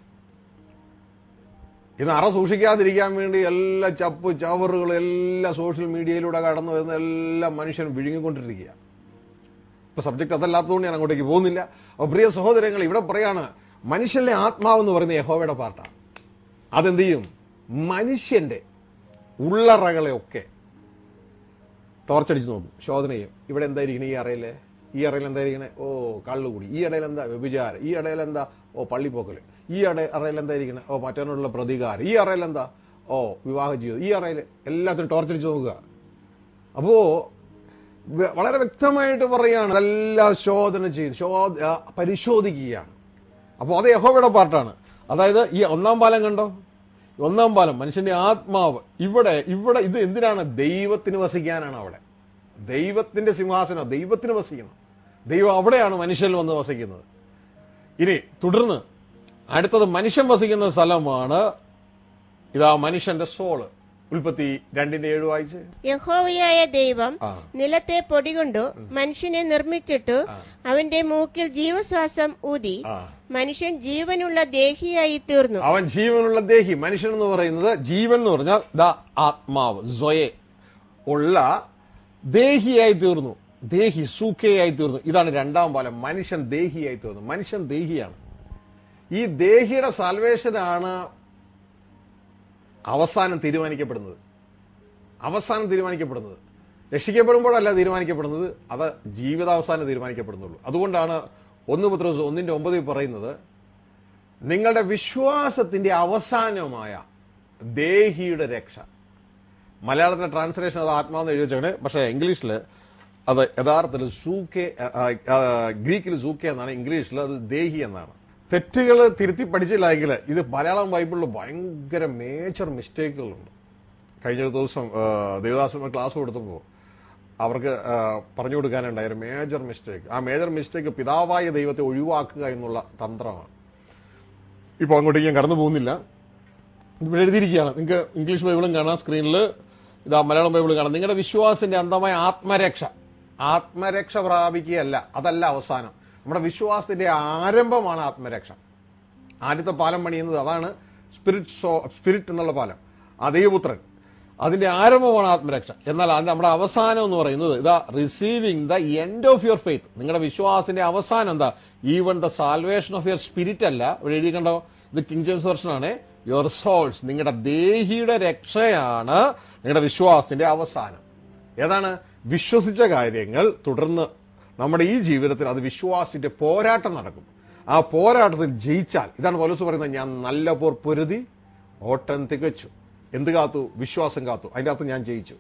ഇന്ന് അറ സൂക്ഷിക്കാതിരിക്കാൻ വേണ്ടി എല്ലാ ചപ്പ് ചവറുകളും എല്ലാ സോഷ്യൽ മീഡിയയിലൂടെ കടന്നു വരുന്ന എല്ലാ മനുഷ്യനും വിഴുങ്ങിക്കൊണ്ടിരിക്കുക ഇപ്പൊ സബ്ജക്ട് അതല്ലാത്തതുകൊണ്ട് ഞാൻ അങ്ങോട്ടേക്ക് പോകുന്നില്ല അപ്പൊ പ്രിയ സഹോദരങ്ങൾ ഇവിടെ പറയാണ് മനുഷ്യന്റെ ആത്മാവ് എന്ന് പറയുന്ന യഹോവയുടെ പാർട്ടാണ് അതെന്ത് ചെയ്യും മനുഷ്യന്റെ ഉള്ളറകളെയൊക്കെ ടോർച്ചടിച്ച് നോക്കും ശോധന ചെയ്യും ഇവിടെ എന്തായിരിക്കണേ ഈ അറയിലെ ഈ അറയിൽ എന്തായിരിക്കണേ ഓ കള്ളുകൂടി ഈ ഇടയിൽ എന്താ വ്യഭിചാരം ഈ ഇടയിൽ എന്താ ഓ പള്ളിപ്പോക്കൽ ഈ അട അറയിൽ എന്തായിരിക്കണം ഓ മറ്റവനോടുള്ള പ്രതികാരം ഈ അറയിൽ എന്താ ഓ വിവാഹ ജീവിതം ഈ അറയിൽ എല്ലാത്തിനും ടോർച്ചടിച്ച് നോക്കുക അപ്പോ വ- വളരെ വ്യക്തമായിട്ട് പറയുകയാണ് അതെല്ലാം ശോധന ചെയ്ത് ശോധ ആ, പരിശോധിക്കുകയാണ് അപ്പോൾ അത് യഹോവയുടെ പാർട്ടാണ് അതായത് ഈ ഒന്നാം പാലം കണ്ടോ ഈ ഒന്നാം പാലം മനുഷ്യന്റെ ആത്മാവ് ഇവിടെ ഇവിടെ ഇത് എന്തിനാണ് ദൈവത്തിന് വസിക്കാനാണ് അവിടെ ദൈവത്തിന്റെ സിംഹാസനം ദൈവത്തിന് വസിക്കണം ദൈവം അവിടെയാണ് മനുഷ്യനിൽ വന്ന് വസിക്കുന്നത് ഇനി തുടർന്ന് അടുത്തത് മനുഷ്യൻ വസിക്കുന്ന സ്ഥലമാണ് ഇതാ മനുഷ്യന്റെ സോള് ഉൽപ്പത്തി രണ്ടിന്റെ ഏഴ് വായിച്ച് യഹോവയായ ദൈവം ആ നിലത്തെ പൊടികൊണ്ടു മനുഷ്യനെ നിർമ്മിച്ചിട്ടു ആ. അവന്റെ മൂക്കിൽ ജീവശ്വാസം ഊതി ആ മനുഷ്യൻ ജീവനുള്ള ദേഹിയായി തീർന്നു അവൻ ജീവനുള്ള ദേഹി മനുഷ്യൻ എന്ന് പറയുന്നത് ജീവൻ എന്ന് പറഞ്ഞാൽ ദ ആത്മാവ് സ്വയെ ഉള്ള ദേഹിയായി തീർന്നു ദേഹി സൂഖയായി തീർന്നു ഇതാണ് രണ്ടാം പാലം മനുഷ്യൻ ദേഹിയായി തീർന്നു മനുഷ്യൻ ദേഹിയാണ് ഈ ദേഹിയുടെ സാൽവേഷനാണ് അവസാനം തീരുമാനിക്കപ്പെടുന്നത് അവസാനം തീരുമാനിക്കപ്പെടുന്നത് രക്ഷിക്കപ്പെടുമ്പോഴല്ല തീരുമാനിക്കപ്പെടുന്നത് അത് ജീവിതാവസാനം തീരുമാനിക്കപ്പെടുന്നുള്ളൂ അതുകൊണ്ടാണ് ഒന്ന് പത്രോസ് ഒന്നിന്റെ ഒമ്പതിൽ പറയുന്നത് നിങ്ങളുടെ വിശ്വാസത്തിന്റെ അവസാനമായ ദേഹിയുടെ രക്ഷ മലയാളത്തിലെ ട്രാൻസ്ലേഷൻ അത് ആത്മാവെന്ന് എഴുതി വെച്ചാണ് പക്ഷേ ഇംഗ്ലീഷിൽ അത് യഥാർത്ഥത്തിൽ സൂക്കെ ഗ്രീക്കിൽ സൂക്കെ എന്നാണ് ഇംഗ്ലീഷിൽ അത് ദേഹി എന്നാണ് തെറ്റുകൾ തിരുത്തി പഠിച്ചില്ലെങ്കിൽ ഇത് മലയാളം ബൈബിളിൽ ഭയങ്കര മേജർ മിസ്റ്റേക്കുകളുണ്ട് കഴിഞ്ഞ ഒരു ദിവസം ആ, ദേവദാസന്മാർ ക്ലാസ് കൊടുത്തപ്പോൾ അവർക്ക് ആ, പറഞ്ഞു കൊടുക്കാനുണ്ടായ ഒരു മേജർ മിസ്റ്റേക്ക് ആ മേജർ മിസ്റ്റേക്ക് പിതാവായ ദൈവത്തെ ഒഴിവാക്കുക എന്നുള്ള തന്ത്രമാണ് ഇപ്പോൾ അങ്ങോട്ടേക്ക് ഞാൻ കടന്നു പോകുന്നില്ല ഇവിടെ എഴുതിയിരിക്കുകയാണ് നിങ്ങൾക്ക് ഇംഗ്ലീഷ് ബൈബിളും കാണാം സ്ക്രീനിൽ ഇതാ മലയാളം ബൈബിളും കാണാം നിങ്ങളുടെ വിശ്വാസത്തിന്റെ അന്തമായ ആത്മരക്ഷ ആത്മരക്ഷ പ്രാപിക്കുകയല്ല അതല്ല അവസാനം നമ്മുടെ വിശ്വാസത്തിന്റെ ആരംഭമാണ് ആത്മരക്ഷ ആദ്യത്തെ പാലം പണിയുന്നത് അതാണ് സ്പിരിറ്റ് സോ സ്പിരിറ്റ് എന്നുള്ള പാലം ആ ദൈവപുത്രൻ അതിന്റെ ആരംഭമാണ് ആത്മരക്ഷ എന്നാൽ അത് നമ്മുടെ അവസാനം എന്ന് പറയുന്നത് ഇതാ receiving the end of your faith നിങ്ങളുടെ വിശ്വാസത്തിന്റെ അവസാനം എന്താ even the salvation of your spirit അല്ല ഇവിടെ എഴുതി കണ്ടോ ഇത് കിങ് ജെയിംസ് വെർഷനാണ് യുവർ സോൾസ് നിങ്ങളുടെ ദേഹിയുടെ രക്ഷയാണ് നിങ്ങളുടെ വിശ്വാസത്തിന്റെ അവസാനം ഏതാണ് വിശ്വസിച്ച കാര്യങ്ങൾ തുടർന്ന് നമ്മുടെ ഈ ജീവിതത്തിൽ അത് വിശ്വാസത്തിന്റെ പോരാട്ടം നടക്കും ആ പോരാട്ടത്തിൽ ജയിച്ചാൽ ഇതാണ് പൗലോസ് പറയുന്നത് ഞാൻ നല്ല പോർ പൊരുതി ഓട്ടം തികച്ചു എന്ത് കാത്തു വിശ്വാസം കാത്തു അതിന്റെ അർത്ഥം ഞാൻ ജയിച്ചു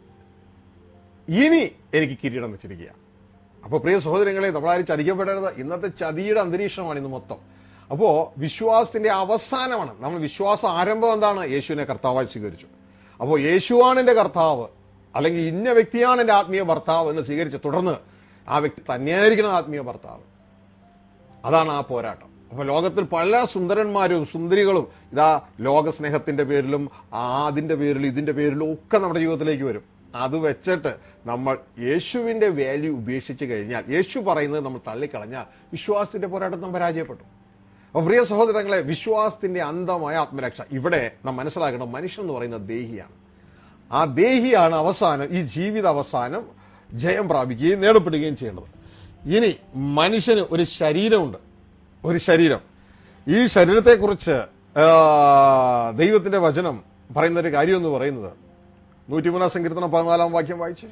ഇനി എനിക്ക് കിരീടം വെച്ചിരിക്കുക അപ്പൊ പ്രിയ സഹോദരങ്ങളെ നമ്മളാരും ചതിക്കപ്പെടരുത് ഇന്നത്തെ ചതിയുടെ അന്തരീക്ഷമാണ് ഇന്ന് മൊത്തം അപ്പോ വിശ്വാസത്തിന്റെ അവസാനമാണ് നമ്മൾ വിശ്വാസ ആരംഭം എന്താണ് യേശുവിനെ കർത്താവായി സ്വീകരിച്ചു അപ്പോൾ യേശുവാണ് എന്റെ കർത്താവ് അല്ലെങ്കിൽ ഇന്ന വ്യക്തിയാണ് എന്റെ ആത്മീയ ഭർത്താവ് എന്ന് സ്വീകരിച്ച് തുടർന്ന് ആ വ്യക്തി തന്നെയായിരിക്കണം ആത്മീയ ഭർത്താവ് അതാണ് ആ പോരാട്ടം അപ്പൊ ലോകത്തിൽ പല സുന്ദരന്മാരും സുന്ദരികളും ഇതാ ലോകസ്നേഹത്തിന്റെ പേരിലും ആ അതിന്റെ പേരിലും ഇതിന്റെ പേരിലും ഒക്കെ നമ്മുടെ ജീവിതത്തിലേക്ക് വരും അത് വെച്ചിട്ട് നമ്മൾ യേശുവിന്റെ വാല്യൂ ഉപേക്ഷിച്ച് കഴിഞ്ഞാൽ യേശു പറയുന്നത് നമ്മൾ തള്ളിക്കളഞ്ഞാൽ വിശ്വാസത്തിന്റെ പോരാട്ടം നാം പരാജയപ്പെട്ടു അപ്പൊ പ്രിയ സഹോദരങ്ങളെ വിശ്വാസത്തിന്റെ അന്തമായ ആത്മരക്ഷ ഇവിടെ നാം മനസ്സിലാക്കണം മനുഷ്യൻ എന്ന് പറയുന്നത് ദേഹിയാണ് ആ ദേഹിയാണ് അവസാനം ഈ ജീവിത അവസാനം ജയം പ്രാപിക്കുകയും നേടപ്പെടുകയും ചെയ്യേണ്ടത് ഇനി മനുഷ്യന് ഒരു ശരീരമുണ്ട് ഒരു ശരീരം ഈ ശരീരത്തെക്കുറിച്ച് ആ, ദൈവത്തിന്റെ വചനം പറയുന്ന ഒരു കാര്യം എന്ന് പറയുന്നത് നൂറ്റിമൂന്നാം സങ്കീർത്തനം പതിനാലാം വാക്യം വായിച്ച്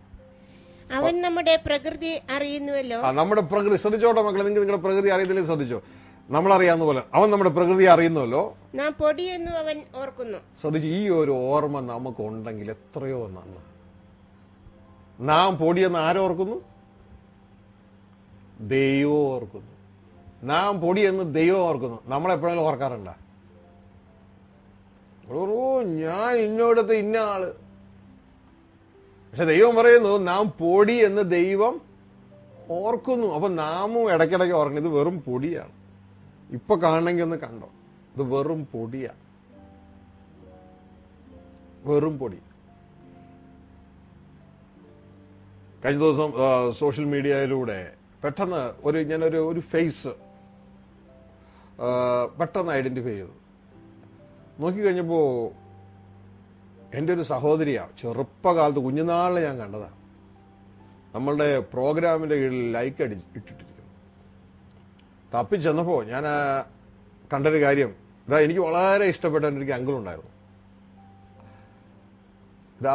അവൻ നമ്മുടെ പ്രകൃതി അറിയുന്നുവല്ലോ ആ നമ്മുടെ പ്രകൃതി ശ്രദ്ധിച്ചോട്ടെ മക്കളെ നിങ്ങൾക്ക് നിങ്ങളുടെ പ്രകൃതി അറിയത്തില്ലേ ശ്രദ്ധിച്ചോ നമ്മളറിയാവുന്ന പോലെ അവൻ നമ്മുടെ പ്രകൃതി അറിയുന്നല്ലോ നാം പൊടിയെന്നു അവൻ ഓർക്കുന്നു ശ്രദ്ധിച്ച് ഈ ഒരു ഓർമ്മ നമുക്കുണ്ടെങ്കിൽ എത്രയോ നന്ന് നാം പൊടിയെന്ന് ആരോർക്കുന്നു ദൈവം ഓർക്കുന്നു നാം പൊടിയെന്ന് ദൈവം ഓർക്കുന്നു നമ്മളെപ്പോഴെങ്കിലും ഓർക്കാറുണ്ട ഓ ഞാൻ ഇന്നോടത്തെ ഇന്ന ആള് പക്ഷെ ദൈവം പറയുന്നു നാം പൊടി എന്ന് ദൈവം ഓർക്കുന്നു അപ്പൊ നാമും ഇടയ്ക്കിടയ്ക്ക് ഓർക്കണം ഇത് വെറും പൊടിയാണ് ഇപ്പൊ കാണണമെങ്കിൽ ഒന്ന് കണ്ടോ ഇത് വെറും പൊടിയാണ് വെറും പൊടി കഴിഞ്ഞ ദിവസം ആ, സോഷ്യൽ മീഡിയയിലൂടെ പെട്ടെന്ന് ഒരു ഞാനൊരു ഒരു ഫേസ് ആ, പെട്ടെന്ന് ഐഡന്റിഫൈ ചെയ്തു നോക്കിക്കഴിഞ്ഞപ്പോ എൻ്റെ ഒരു സഹോദരിയാ ചെറുപ്പകാലത്ത് കുഞ്ഞുനാളിൽ ഞാൻ കണ്ടതാ നമ്മളുടെ പ്രോഗ്രാമിന്റെ കീഴിൽ ലൈക്ക് അടി ഇട്ടിട്ടിരിക്കുന്നു തപ്പിച്ചെന്നപ്പോ ഞാൻ ആ, കണ്ടൊരു കാര്യം ഇതാ എനിക്ക് വളരെ ഇഷ്ടപ്പെട്ട എനിക്ക് അങ്കിൾ ഉണ്ടായിരുന്നു ഇതാ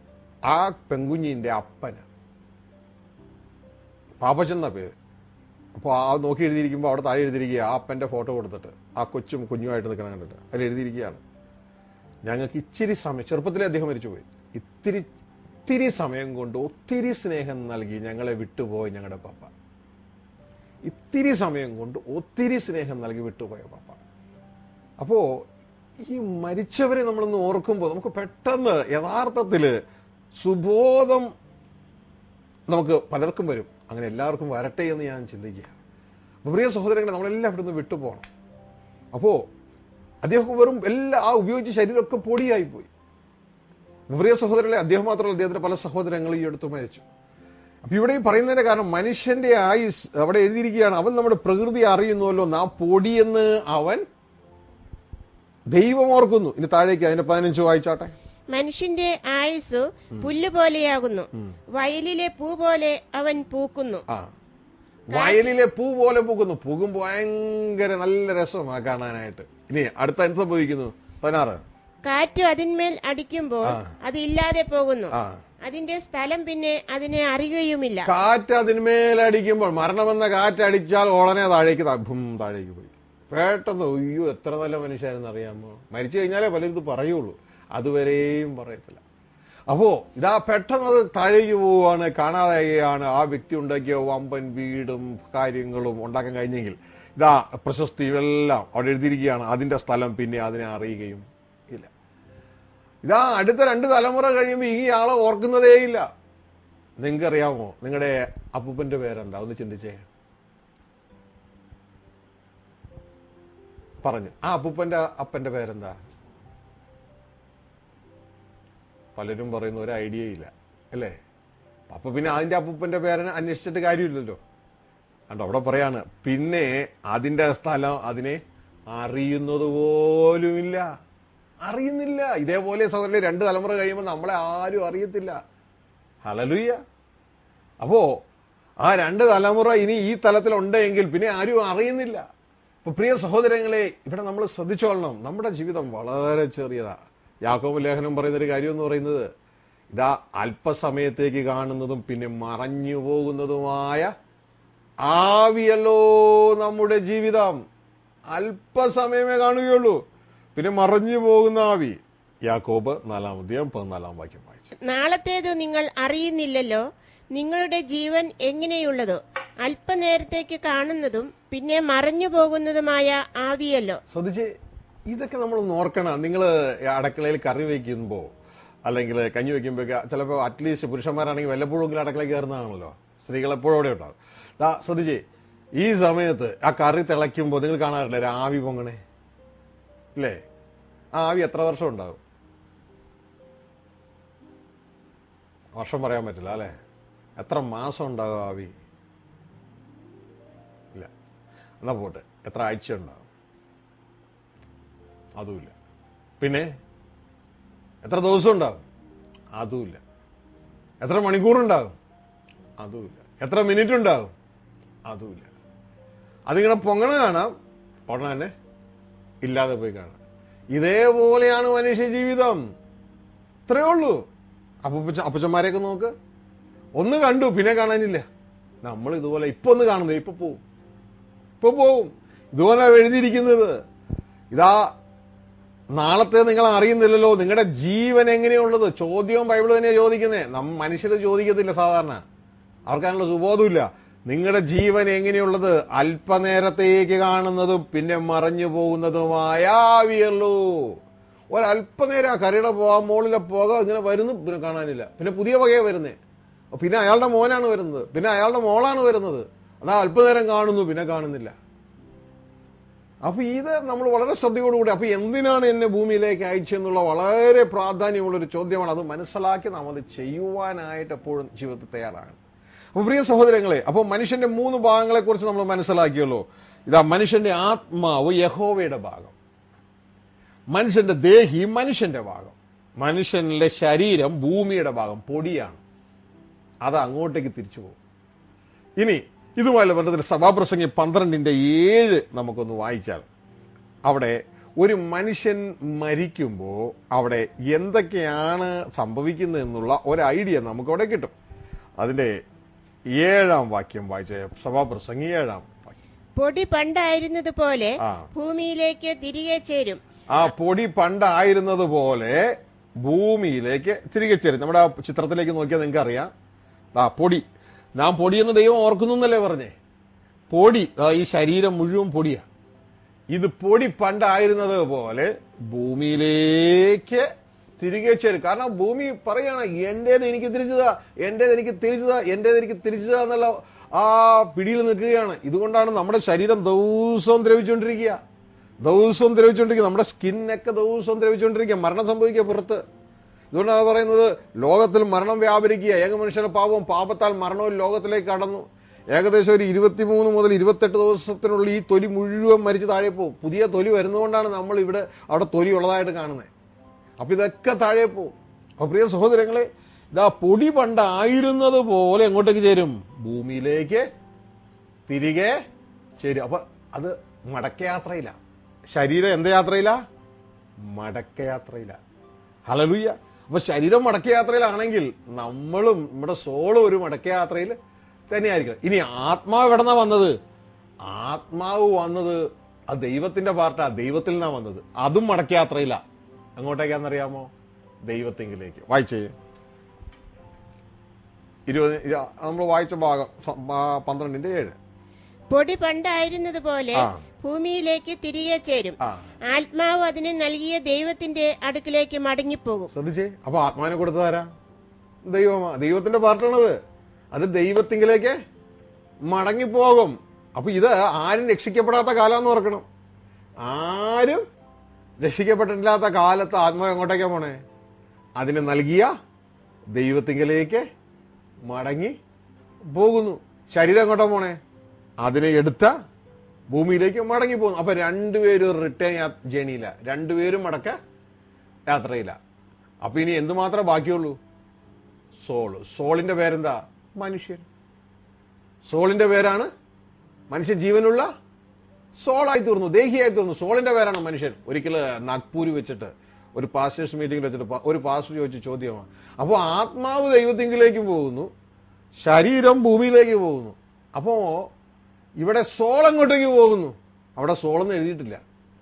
ആ പെൺകുഞ്ഞിന്റെ അപ്പന് പാപ്പച്ചെന്ന പേര് അപ്പോൾ ആ നോക്കി എഴുതിയിരിക്കുമ്പോൾ അവിടെ താഴെ എഴുതിയിരിക്കുക ആ അപ്പൻ്റെ ഫോട്ടോ കൊടുത്തിട്ട് ആ കൊച്ചും കുഞ്ഞുമായിട്ട് നിൽക്കണം കണ്ടിട്ട് അതിൽ എഴുതിയിരിക്കുകയാണ് ഞങ്ങൾക്ക് ഇച്ചിരി സമയം ചെറുപ്പത്തിലെ അദ്ദേഹം മരിച്ചുപോയി ഇത്തിരി ഇത്തിരി സമയം കൊണ്ട് ഒത്തിരി സ്നേഹം നൽകി ഞങ്ങളെ വിട്ടുപോയി ഞങ്ങളുടെ പപ്പ ഇത്തിരി സമയം കൊണ്ട് ഒത്തിരി സ്നേഹം നൽകി വിട്ടുപോയ പപ്പ അപ്പോ ഈ മരിച്ചവരെ നമ്മളൊന്ന് ഓർക്കുമ്പോൾ നമുക്ക് പെട്ടെന്ന് യഥാർത്ഥത്തില് സുബോധം നമുക്ക് പലർക്കും വരും അങ്ങനെ എല്ലാവർക്കും വരട്ടെ എന്ന് ഞാൻ ചിന്തിക്കുക അപ്പൊ പ്രിയ സഹോദരങ്ങളെ നമ്മളെല്ലാം ഇവിടെ നിന്ന് വിട്ടുപോകണം അപ്പോ അദ്ദേഹം വെറും എല്ലാ ആ ഉപയോഗിച്ച ശരീരമൊക്കെ പൊടിയായി പോയി പ്രിയ സഹോദരങ്ങളെ അദ്ദേഹം മാത്രമല്ല അദ്ദേഹത്തിന്റെ പല സഹോദരങ്ങളും ഈ അടുത്ത് മരിച്ചു അപ്പൊ ഇവിടെ ഈ പറയുന്നതിന്റെ കാരണം മനുഷ്യന്റെ ആയുസ് അവിടെ എഴുതിയിരിക്കുകയാണ് അവൻ നമ്മുടെ പ്രകൃതി അറിയുന്നുവല്ലോ നാ പൊടിയെന്ന് അവൻ ദൈവം ഓർക്കുന്നു ഇനി താഴേക്ക് അതിന്റെ പതിനഞ്ച് വായിച്ചാട്ടെ മനുഷ്യന്റെ ആയുസ് പുല്ല് പോലെയാകുന്നു വയലിലെ പൂ പോലെ അവൻ പൂക്കുന്നു ആ വയലിലെ പൂ പോലെ പൂക്കുന്നു പൂകുമ്പോൾ ഭയങ്കര നല്ല രസമാണ് കാണാനായിട്ട് ഇനി അടുത്ത എന്ത് സംഭവിക്കുന്നു പതിനാറ് കാറ്റ് അതിന്മേൽ അടിക്കുമ്പോൾ ആ. അത് ഇല്ലാതെ പോകുന്നു ആ അതിന്റെ സ്ഥലം പിന്നെ അതിനെ അറിയുകയുമില്ല കാറ്റ് അതിന്മേലടിക്കുമ്പോൾ മരണമെന്ന കാറ്റടിച്ചാൽ ഉടനെ താഴേക്ക് താ- ഭും താഴേക്ക് പോയി പെട്ടെന്ന് അയ്യോ എത്ര നല്ല മനുഷ്യരെന്ന് അറിയാമോ മരിച്ചു കഴിഞ്ഞാലേ പലരും ഇത് പറയുള്ളൂ അതുവരെയും പറയത്തില്ല അപ്പോ ഇതാ പെട്ടെന്ന് അത് താഴേക്ക് പോവുകയാണ് കാണാതാകുകയാണ് ആ വ്യക്തി ഉണ്ടാക്കിയ വമ്പൻ വീടും കാര്യങ്ങളും ഉണ്ടാക്കാൻ കഴിഞ്ഞെങ്കിൽ ഇതാ പ്രശസ്തിയും എല്ലാം അവിടെ എഴുതിയിരിക്കുകയാണ് അതിന്റെ സ്ഥലം പിന്നെ അതിനെ അറിയുകയും ഇല്ല ഇതാ അടുത്ത രണ്ട് തലമുറ കഴിയുമ്പോൾ ഈ ആളെ ഓർക്കുന്നതേയില്ല നിങ്ങൾക്ക് അറിയാമോ നിങ്ങളുടെ അപ്പൂപ്പന്റെ പേരെന്താ ഒന്ന് ചിന്തിച്ചേ പറഞ്ഞു ആ അപ്പൂപ്പന്റെ അപ്പന്റെ പേരെന്താ പലരും പറയുന്ന ഒരു ഐഡിയ ഇല്ല അല്ലേ അപ്പൊ പിന്നെ അതിന്റെ അപ്പൂപ്പന്റെ പേരനെ അന്വേഷിച്ചിട്ട് കാര്യമില്ലല്ലോ കണ്ടോ അവിടെ പറയാണ് പിന്നെ അതിന്റെ സ്ഥലം അതിനെ അറിയുന്നത് പോലുമില്ല അറിയുന്നില്ല ഇതേപോലെ സഹോദരൻ രണ്ട് തലമുറ കഴിയുമ്പോൾ നമ്മളെ ആരും അറിയത്തില്ല ഹലലുയ്യ അപ്പോ ആ രണ്ട് തലമുറ ഇനി ഈ തലത്തിലുണ്ടെങ്കിൽ പിന്നെ ആരും അറിയുന്നില്ല അപ്പൊ പ്രിയ സഹോദരങ്ങളെ ഇവിടെ നമ്മൾ ശ്രദ്ധിച്ചോളണം നമ്മുടെ ജീവിതം വളരെ ചെറിയതാ യാക്കോബ് ലേഖനം പറയുന്നൊരു കാര്യം എന്ന് പറയുന്നത് ഇതാ അല്പസമയത്തേക്ക് കാണുന്നതും പിന്നെ മറഞ്ഞു പോകുന്നതുമായ ആവിയല്ലോ നമ്മുടെ ജീവിതം അല്പസമയമേ കാണുകയുള്ളൂ പിന്നെ മറഞ്ഞു പോകുന്ന ആവി യാക്കോബ് നാലാം അധ്യായം പതിനാലാം വാക്യം വായിച്ചു നാളത്തേതു നിങ്ങൾ അറിയുന്നില്ലല്ലോ നിങ്ങളുടെ ജീവൻ എങ്ങനെയുള്ളതോ അല്പനേരത്തേക്ക് കാണുന്നതും പിന്നെ മറഞ്ഞു പോകുന്നതുമായ ആവിയല്ലോ ശ്രദ്ധിച്ച് ഇതൊക്കെ നമ്മൾ ഓർക്കണം നിങ്ങൾ അടുക്കളയിൽ കറി വയ്ക്കുമ്പോ അല്ലെങ്കിൽ കഞ്ഞി വെക്കുമ്പോൾ ചിലപ്പോൾ അറ്റ്ലീസ്റ്റ് പുരുഷന്മാരാണെങ്കിൽ വല്ലപ്പോഴെങ്കിലും അടുക്കളയിൽ കയറുന്നതാണല്ലോ സ്ത്രീകൾ എപ്പോഴും അവിടെ ഉണ്ടാവും ദാ ശ്രദ്ധിച്ചേ ഈ സമയത്ത് ആ കറി തിളയ്ക്കുമ്പോൾ നിങ്ങൾ കാണാറില്ലേ ഒരു ആവി പൊങ്ങണേ ഇല്ലേ ആ ആവി എത്ര വർഷം ഉണ്ടാവും വർഷം പറയാൻ പറ്റില്ല അല്ലേ എത്ര മാസം ഉണ്ടാകും ആവി ഇല്ല എന്നാ പോട്ടെ എത്ര ആഴ്ച ഉണ്ടാകും അതുമില്ല പിന്നെ എത്ര ദിവസം ഉണ്ടാകും അതുമില്ല എത്ര മണിക്കൂറുണ്ടാകും അതുമില്ല എത്ര മിനിറ്റ് ഉണ്ടാകും അതുമില്ല അതിങ്ങനെ പൊങ്ങണ കാണാം ഉടനെ തന്നെ ഇല്ലാതെ പോയി കാണാം ഇതേപോലെയാണ് മനുഷ്യ ജീവിതം ഇത്രയേ ഉള്ളൂ അപ്പൂപ്പച്ച അപ്പച്ചന്മാരെയൊക്കെ നോക്ക് ഒന്ന് കണ്ടു പിന്നെ കാണാനില്ല നമ്മൾ ഇതുപോലെ ഇപ്പൊ ഒന്ന് കാണുന്നത് ഇപ്പൊ പോവും ഇപ്പൊ പോവും ഇതുപോലെ എഴുതിയിരിക്കുന്നത് ഇതാ നാളത്തെ നിങ്ങൾ അറിയുന്നില്ലല്ലോ നിങ്ങളുടെ ജീവൻ എങ്ങനെയുള്ളത് ചോദ്യവും ബൈബിൾ തന്നെയാണ് ചോദിക്കുന്നത് നം മനുഷ്യർ ചോദിക്കത്തില്ല സാധാരണ അവർക്കതിനുള്ള സുബോധമില്ല നിങ്ങളുടെ ജീവൻ എങ്ങനെയുള്ളത് അല്പനേരത്തേക്ക് കാണുന്നതും പിന്നെ മറഞ്ഞു പോകുന്നതുമായ ആവിയല്ലോ ഒരല്പനേരം ആ കരയുടെ പോകാൻ മുകളിലെ പുക ഇങ്ങനെ വരുന്നു പിന്നെ കാണാനില്ല പിന്നെ പുതിയ വകയെ വരുന്നേ പിന്നെ അയാളുടെ മോനാണ് വരുന്നത് പിന്നെ അയാളുടെ മോളാണ് വരുന്നത് അതാ അല്പനേരം കാണുന്നു പിന്നെ കാണുന്നില്ല അപ്പൊ ഇത് നമ്മൾ വളരെ ശ്രദ്ധയോടുകൂടി അപ്പൊ എന്തിനാണ് എന്നെ ഭൂമിയിലേക്ക് അയച്ചെന്നുള്ള വളരെ പ്രാധാന്യമുള്ള ഒരു ചോദ്യമാണ് അത് മനസ്സിലാക്കി നാം അത് ചെയ്യുവാനായിട്ട് എപ്പോഴും ജീവിതത്തിൽ തയ്യാറാണ് അപ്പൊ പ്രിയ സഹോദരങ്ങളെ അപ്പൊ മനുഷ്യന്റെ മൂന്ന് ഭാഗങ്ങളെ കുറിച്ച് നമ്മൾ മനസ്സിലാക്കിയല്ലോ ഇതാ മനുഷ്യന്റെ ആത്മാവ് യഹോവയുടെ ഭാഗം മനുഷ്യന്റെ ദേഹി മനുഷ്യന്റെ ഭാഗം മനുഷ്യന്റെ ശരീരം ഭൂമിയുടെ ഭാഗം പൊടിയാണ് അത് അങ്ങോട്ടേക്ക് തിരിച്ചു പോകും ഇനി ഇതുമായുള്ള ബന്ധത്തിൽ സഭാപ്രസംഗി പന്ത്രണ്ടിന്റെ ഏഴ് നമുക്കൊന്ന് വായിച്ചാൽ അവിടെ ഒരു മനുഷ്യൻ മരിക്കുമ്പോൾ അവിടെ എന്തൊക്കെയാണ് സംഭവിക്കുന്നത് എന്നുള്ള ഒരു ഐഡിയ നമുക്കവിടെ കിട്ടും അതിന്റെ ഏഴാം വാക്യം വായിച്ച സഭാപ്രസംഗി ഏഴാം വാക്യം പൊടി പണ്ടായിരുന്നത് പോലെ ആ. ഭൂമിയിലേക്ക് തിരികെ ചേരും ആ പൊടി പണ്ടായിരുന്നത് പോലെ ഭൂമിയിലേക്ക് തിരികെ ചേരും നമ്മുടെ ആ ചിത്രത്തിലേക്ക് നോക്കിയാൽ നിങ്ങൾക്ക് അറിയാം ആ പൊടി നാം പൊടിയെന്ന് ദൈവം ഓർക്കുന്നു എന്നല്ലേ പറഞ്ഞേ പൊടി ആ ഈ ശരീരം മുഴുവൻ പൊടിയാ ഇത് പൊടി പണ്ടായിരുന്നത് പോലെ ഭൂമിയിലേക്ക് തിരികെ ചേരും കാരണം ഭൂമി പറയാണ് എന്റേത് എനിക്ക് തിരിച്ചതാ എന്റേത് എനിക്ക് തിരിച്ചതാ എന്റേത് എനിക്ക് തിരിച്ചതാ എന്നുള്ള ആ പിടിയിൽ നിൽക്കുകയാണ് ഇതുകൊണ്ടാണ് നമ്മുടെ ശരീരം ദിവസവും ദ്രവിച്ചുകൊണ്ടിരിക്കുക ദിവസവും ദ്രവിച്ചുകൊണ്ടിരിക്കുക നമ്മുടെ സ്കിന്നൊക്കെ ദിവസവും ദ്രവിച്ചുകൊണ്ടിരിക്കുക മരണം സംഭവിക്കുക പുറത്ത് ഇതുകൊണ്ടാണ് പറയുന്നത് ലോകത്തിൽ മരണം വ്യാപരിക്കുക ഏക മനുഷ്യന്റെ പാപവും പാപത്താൽ മരണവും ലോകത്തിലേക്ക് കടന്നു ഏകദേശം ഒരു ഇരുപത്തിമൂന്ന് മുതൽ ഇരുപത്തെട്ട് ദിവസത്തിനുള്ളിൽ ഈ തൊലി മുഴുവൻ മരിച്ച് താഴെ പോകും പുതിയ തൊലി വരുന്നതുകൊണ്ടാണ് നമ്മൾ ഇവിടെ അവിടെ തൊലി ഉള്ളതായിട്ട് കാണുന്നത് അപ്പൊ ഇതൊക്കെ താഴെ പോകും അപ്പൊ പ്രിയ സഹോദരങ്ങളെ ഇതാ പൊടി പണ്ടായിരുന്നത് പോലെ എങ്ങോട്ടേക്ക് ചേരും ഭൂമിയിലേക്ക് തിരികെ ചേരും അപ്പൊ അത് മടക്കയാത്രയില്ല ശരീരം എന്ത് യാത്രയില്ല മടക്കയാത്രയില്ല ഹലലുയ്യ അപ്പൊ ശരീരം മടക്കയാത്രയിലാണെങ്കിൽ നമ്മളും നമ്മുടെ സോളും ഒരു മടക്കയാത്രയിൽ തന്നെയായിരിക്കണം ഇനി ആത്മാവ് എവിടെന്നാ വന്നത് ആത്മാവ് വന്നത് ആ ദൈവത്തിന്റെ പാർട്ടാ ദൈവത്തിൽ നിന്നാ വന്നത് അതും മടക്കയാത്രയില്ല എങ്ങോട്ടേക്കാണെന്നറിയാമോ ദൈവത്തെങ്കിലേക്ക് വായിച്ചേ ഇരുപത് നമ്മൾ വായിച്ച ഭാഗം സ- ആ, പന്ത്രണ്ടിന്റെ ഏഴ് പൊടി പണ്ടായിരുന്നത് പോലെ ആ. ഭൂമിയിലേക്ക് തിരികെ ചേരും ആ ആത്മാവ് അതിന് നൽകിയ ദൈവത്തിന്റെ അടുക്കിലേക്ക് മടങ്ങിപ്പോകും ശ്രദ്ധിച്ചേ അപ്പൊ ആത്മാവിനെ കൊടുത്തതാരാ ദൈവമാ ദൈവത്തിന്റെ പാർട്ടാണത് അത് ദൈവത്തിങ്കിലേക്ക് മടങ്ങിപ്പോകും അപ്പൊ ഇത് ആരും രക്ഷിക്കപ്പെടാത്ത കാലം ഓർക്കണം ആരും രക്ഷിക്കപ്പെട്ടിട്ടില്ലാത്ത കാലത്ത് ആത്മാവ് എങ്ങോട്ടേക്കാ പോണേ അതിന് നൽകിയ ദൈവത്തിങ്കിലേക്ക് മടങ്ങി പോകുന്നു ശരീരം എങ്ങോട്ടാ പോണേ അതിനെ എടുത്ത ഭൂമിയിലേക്ക് മടങ്ങി പോകുന്നു അപ്പൊ രണ്ടുപേരും റിട്ടേൺ ജേണിയില്ല രണ്ടുപേരും മടക്ക യാത്രയില്ല അപ്പൊ ഇനി എന്തുമാത്രം ബാക്കിയുള്ളൂ സോള് സോളിന്റെ പേരെന്താ മനുഷ്യൻ സോളിന്റെ പേരാണ് മനുഷ്യൻ ജീവനുള്ള സോളായി തീർന്നു ദേഹിയായി തീർന്നു സോളിന്റെ പേരാണ് മനുഷ്യൻ ഒരിക്കൽ നാഗ്പൂര് വെച്ചിട്ട് ഒരു പാസ്റ്റേഴ്സ് മീറ്റിംഗിൽ വെച്ചിട്ട് പ- ഒരു പാസ്റ്റർ ചോദിച്ച ചോദ്യമാണ് അപ്പോൾ ആത്മാവ് ദൈവത്തിങ്കിലേക്ക് പോകുന്നു ശരീരം ഭൂമിയിലേക്ക് പോകുന്നു അപ്പോ ഇവിടെ സോൾ എങ്ങോട്ടേക്ക് പോകുന്നു അവിടെ സോളെന്ന് എഴുതിയിട്ടില്ല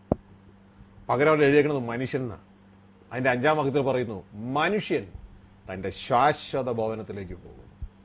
പകരം അവിടെ എഴുതിയേക്കുന്നത് മനുഷ്യൻ എന്നാ അതിന്റെ അഞ്ചാം വാക്യത്തിൽ പറയുന്നു മനുഷ്യൻ തന്റെ ശാശ്വത ഭവനത്തിലേക്ക് പോകുന്നു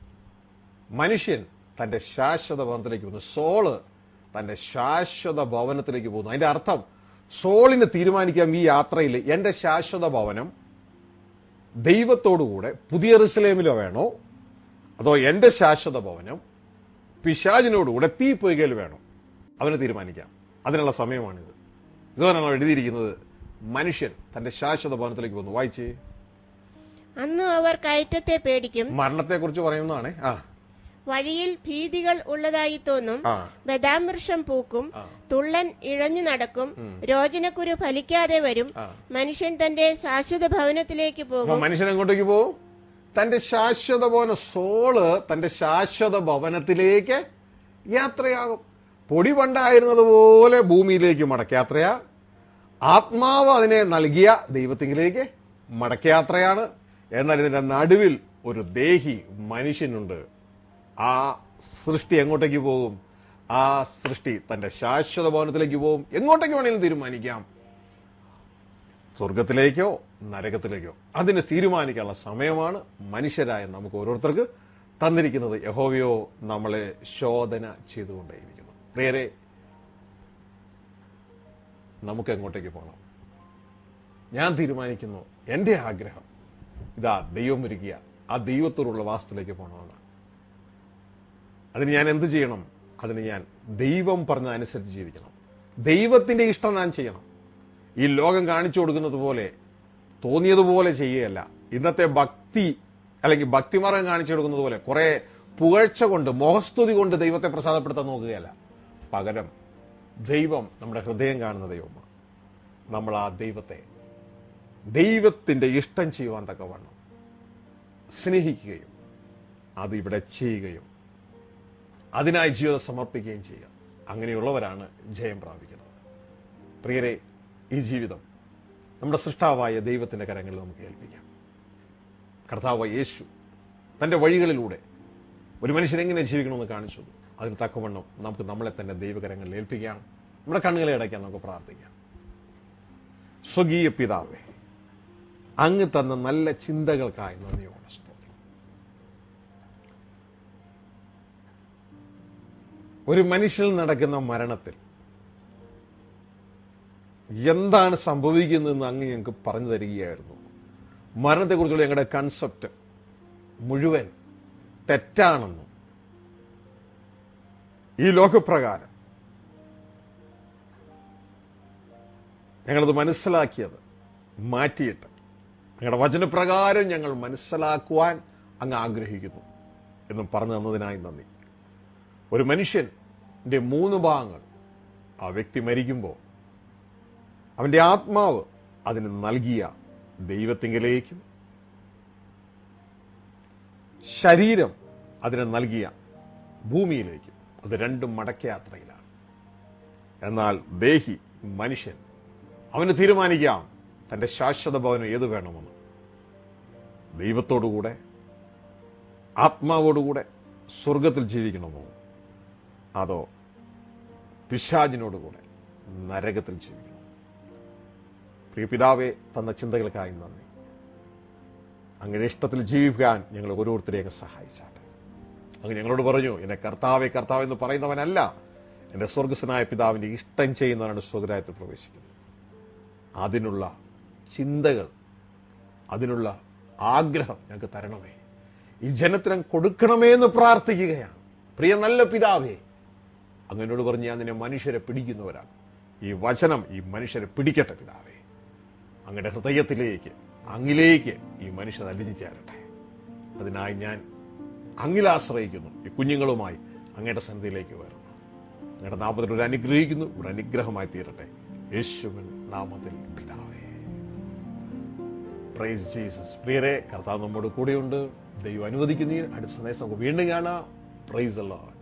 മനുഷ്യൻ തന്റെ ശാശ്വത ഭവനത്തിലേക്ക് പോകുന്നു സോള് തന്റെ ശാശ്വത ഭവനത്തിലേക്ക് പോകുന്നു അതിന്റെ അർത്ഥം സോളിന് തീരുമാനിക്കാം ഈ യാത്രയിൽ എന്റെ ശാശ്വത ഭവനം ദൈവത്തോടുകൂടെ പുതിയ റിസ്ലേമിലോ വേണോ അതോ എന്റെ ശാശ്വത ഭവനം പിശാചിനോടുകൂടെ തീപ്പൊയ്കയിൽ വേണോ അവന് തീരുമാനിക്കാം അതിനുള്ള സമയമാണിത് ഇതുപോലെയാണ് എഴുതിയിരിക്കുന്നത് മനുഷ്യൻ തന്റെ ശാശ്വത ഭവനത്തിലേക്ക് പോകുന്നു വായിച്ചേ അന്ന് അവർ കയറ്റത്തെ പേടിക്കും മരണത്തെക്കുറിച്ച് പറയുന്നതാണ് ആ വഴിയിൽ ഭീതികൾ ഉള്ളതായി തോന്നും ആ ബദാം വൃക്ഷം പൂക്കും ആ. തുള്ളൻ ഇഴഞ്ഞു നടക്കും ഉം. രോചനക്കുരു ഫലിക്കാതെ വരും ആ. മനുഷ്യൻ തന്റെ ശാശ്വത ഭവനത്തിലേക്ക് അപ്പൊ പോകും മനുഷ്യൻ എങ്ങോട്ടേക്ക് പോകും തന്റെ ശാശ്വത ഭവന സോള് തന്റെ ശാശ്വത ഭവനത്തിലേക്ക് യാത്രയാകും പൊടി പണ്ടായിരുന്നത് പോലെ ഭൂമിയിലേക്ക് മടക്കയാത്രയാ ആത്മാവ് അതിനെ നൽകിയ ദൈവത്തിങ്കിലേക്ക് മടക്കയാത്രയാണ് എന്നാൽ ഇതിന്റെ നടുവിൽ ഒരു ദേഹി മനുഷ്യനുണ്ട് ആ സൃഷ്ടി എങ്ങോട്ടേക്ക് പോകും ആ സൃഷ്ടി തന്റെ ശാശ്വത ഭവനത്തിലേക്ക് പോകും എങ്ങോട്ടേക്ക് വേണമെങ്കിലും തീരുമാനിക്കാം സ്വർഗത്തിലേക്കോ നരകത്തിലേക്കോ അതിന് തീരുമാനിക്കാനുള്ള സമയമാണ് മനുഷ്യരായ നമുക്ക് ഓരോരുത്തർക്ക് തന്നിരിക്കുന്നത് യഹോവയോ നമ്മളെ ശോധന ചെയ്തുകൊണ്ടേയിരിക്കുന്നു പ്രിയരെ നമുക്ക് എങ്ങോട്ടേക്ക് പോകണം ഞാൻ തീരുമാനിക്കുന്നു എന്റെ ആഗ്രഹം ഇതാ ദൈവം ഒരുക്കിയ ആ ദൈവത്തോടുള്ള വാസ്തുവിലേക്ക് പോകണമെന്ന് അതിന് ഞാൻ എന്ത് ചെയ്യണം അതിന് ഞാൻ ദൈവം പറഞ്ഞതനുസരിച്ച് ജീവിക്കണം ദൈവത്തിന്റെ ഇഷ്ടം ഞാൻ ചെയ്യണം ഈ ലോകം കാണിച്ചു കൊടുക്കുന്നത് പോലെ തോന്നിയതുപോലെ ചെയ്യുകയല്ല ഇന്നത്തെ ഭക്തി അല്ലെങ്കിൽ ഭക്തിമാർഗം കാണിച്ചു കൊടുക്കുന്നത് പോലെ കുറെ പുകഴ്ച കൊണ്ട് മോഹസ്തുതി കൊണ്ട് ദൈവത്തെ പ്രസാദപ്പെടുത്താൻ നോക്കുകയല്ല പകരം ദൈവം നമ്മുടെ ഹൃദയം കാണുന്ന ദൈവമാണ് നമ്മൾ ആ ദൈവത്തെ ദൈവത്തിന്റെ ഇഷ്ടം ചെയ്യുവാൻ തക്കവണ്ണം സ്നേഹിക്കുകയും അത് ഇവിടെ ചെയ്യുകയും അതിനായി ജീവിതം സമർപ്പിക്കുകയും ചെയ്യുക അങ്ങനെയുള്ളവരാണ് ജയം പ്രാപിക്കുന്നത് പ്രിയരെ ഈ ജീവിതം നമ്മുടെ സൃഷ്ടാവായ ദൈവത്തിന്റെ കരങ്ങളിൽ നമുക്ക് ഏൽപ്പിക്കാം കർത്താവ് യേശു തന്റെ വഴികളിലൂടെ ഒരു മനുഷ്യൻ എങ്ങനെ ജീവിക്കണമെന്ന് കാണിച്ചു തന്നു. അതിന് തക്കവണ്ണം നമുക്ക് നമ്മളെ തന്നെ ദൈവകരങ്ങളിൽ ഏൽപ്പിക്കാം നമ്മുടെ കണ്ണുകളെ അടയ്ക്കാൻ നമുക്ക് പ്രാർത്ഥിക്കാം സ്വകീയ പിതാവേ അങ്ങ് തന്ന നല്ല ചിന്തകൾക്കായി നന്ദിയോടെ സ്തോത്രം ഒരു മനുഷ്യനിൽ നടക്കുന്ന മരണത്തിൽ എന്താണ് സംഭവിക്കുന്നതെന്ന് അങ്ങ് ഞങ്ങൾക്ക് പറഞ്ഞു തരികയായിരുന്നു മരണത്തെക്കുറിച്ചുള്ള ഞങ്ങളുടെ കൺസെപ്റ്റ് മുഴുവൻ തെറ്റാണെന്നും ഈ ലോകപ്രകാരം ഞങ്ങളത് മനസ്സിലാക്കിയത് മാറ്റിയിട്ട് ഞങ്ങളുടെ വചനപ്രകാരം ഞങ്ങൾ മനസ്സിലാക്കുവാൻ അങ്ങ് ആഗ്രഹിക്കുന്നു എന്നും പറഞ്ഞു തന്നതിനായി നന്ദി ഒരു മനുഷ്യന്റെ മൂന്ന് ഭാഗങ്ങൾ ആ വ്യക്തി മരിക്കുമ്പോൾ അവന്റെ ആത്മാവ് അതിന് നൽകിയ ദൈവത്തിങ്കിലേക്കും ശരീരം അതിന് നൽകിയ ഭൂമിയിലേക്കും അത് രണ്ടും മടക്കയാത്രയിലാണ് എന്നാൽ ദേഹി മനുഷ്യൻ അവന് തീരുമാനിക്കാം തന്റെ ശാശ്വത ഭവനം ഏത് വേണമെന്ന് ദൈവത്തോടുകൂടെ ആത്മാവോടുകൂടെ സ്വർഗത്തിൽ ജീവിക്കണമോ അതോ പിശാജിനോടുകൂടെ നരകത്തിൽ ജീവിക്കണം പ്രിയ പിതാവെ തന്ന ചിന്തകൾക്കായി നന്ദി അങ്ങനെ ഇഷ്ടത്തിൽ ജീവിക്കാൻ ഞങ്ങൾ ഓരോരുത്തരെയൊക്കെ സഹായിച്ചാട്ടെ അങ്ങ് ഞങ്ങളോട് പറഞ്ഞു എന്നെ കർത്താവെ കർത്താവ് എന്ന് പറയുന്നവനല്ല എന്റെ സ്വർഗസ്വനായ പിതാവിന്റെ ഇഷ്ടം ചെയ്യുന്നവനാണ് സ്വർഗരായത്തിൽ പ്രവേശിക്കുന്നത് അതിനുള്ള ചിന്തകൾ അതിനുള്ള ആഗ്രഹം ഞങ്ങൾക്ക് തരണമേ ഈ ജനത്തിന് അങ്ങ് കൊടുക്കണമേ എന്ന് പ്രാർത്ഥിക്കുകയാണ് പ്രിയ നല്ല പിതാവേ അങ്ങനോട് പറഞ്ഞ് ഞാൻ നിന്നെ മനുഷ്യരെ പിടിക്കുന്നവരാണ് ഈ വചനം ഈ മനുഷ്യരെ പിടിക്കട്ടെ പിതാവേ അങ്ങയുടെ ഹൃദയത്തിലേക്ക് അങ്ങിലേക്ക് ഈ മനുഷ്യൻ അലിഞ്ഞു ചേരട്ടെ അതിനായി ഞാൻ അങ്ങിൽ ആശ്രയിക്കുന്നു ഈ കുഞ്ഞുങ്ങളുമായി അങ്ങയുടെ സന്നിധിയിലേക്ക് വരുന്നു അങ്ങയുടെ നാമത്തിൽ ഒരു അനുഗ്രഹിക്കുന്നു ഒരു അനുഗ്രഹമായി തീരട്ടെ യേശുവിൻ നാമത്തിൽ പിതാവേ പ്രൈസ് ജീസസ് പ്രിയരെ കർത്താവ് നമ്മോട് കൂടെയുണ്ട് ദൈവം അനുവദിക്കുന്നതിന് അടുത്ത സന്ദേശം നമുക്ക് വീണ്ടും കാണാം പ്രൈസ് അല്ല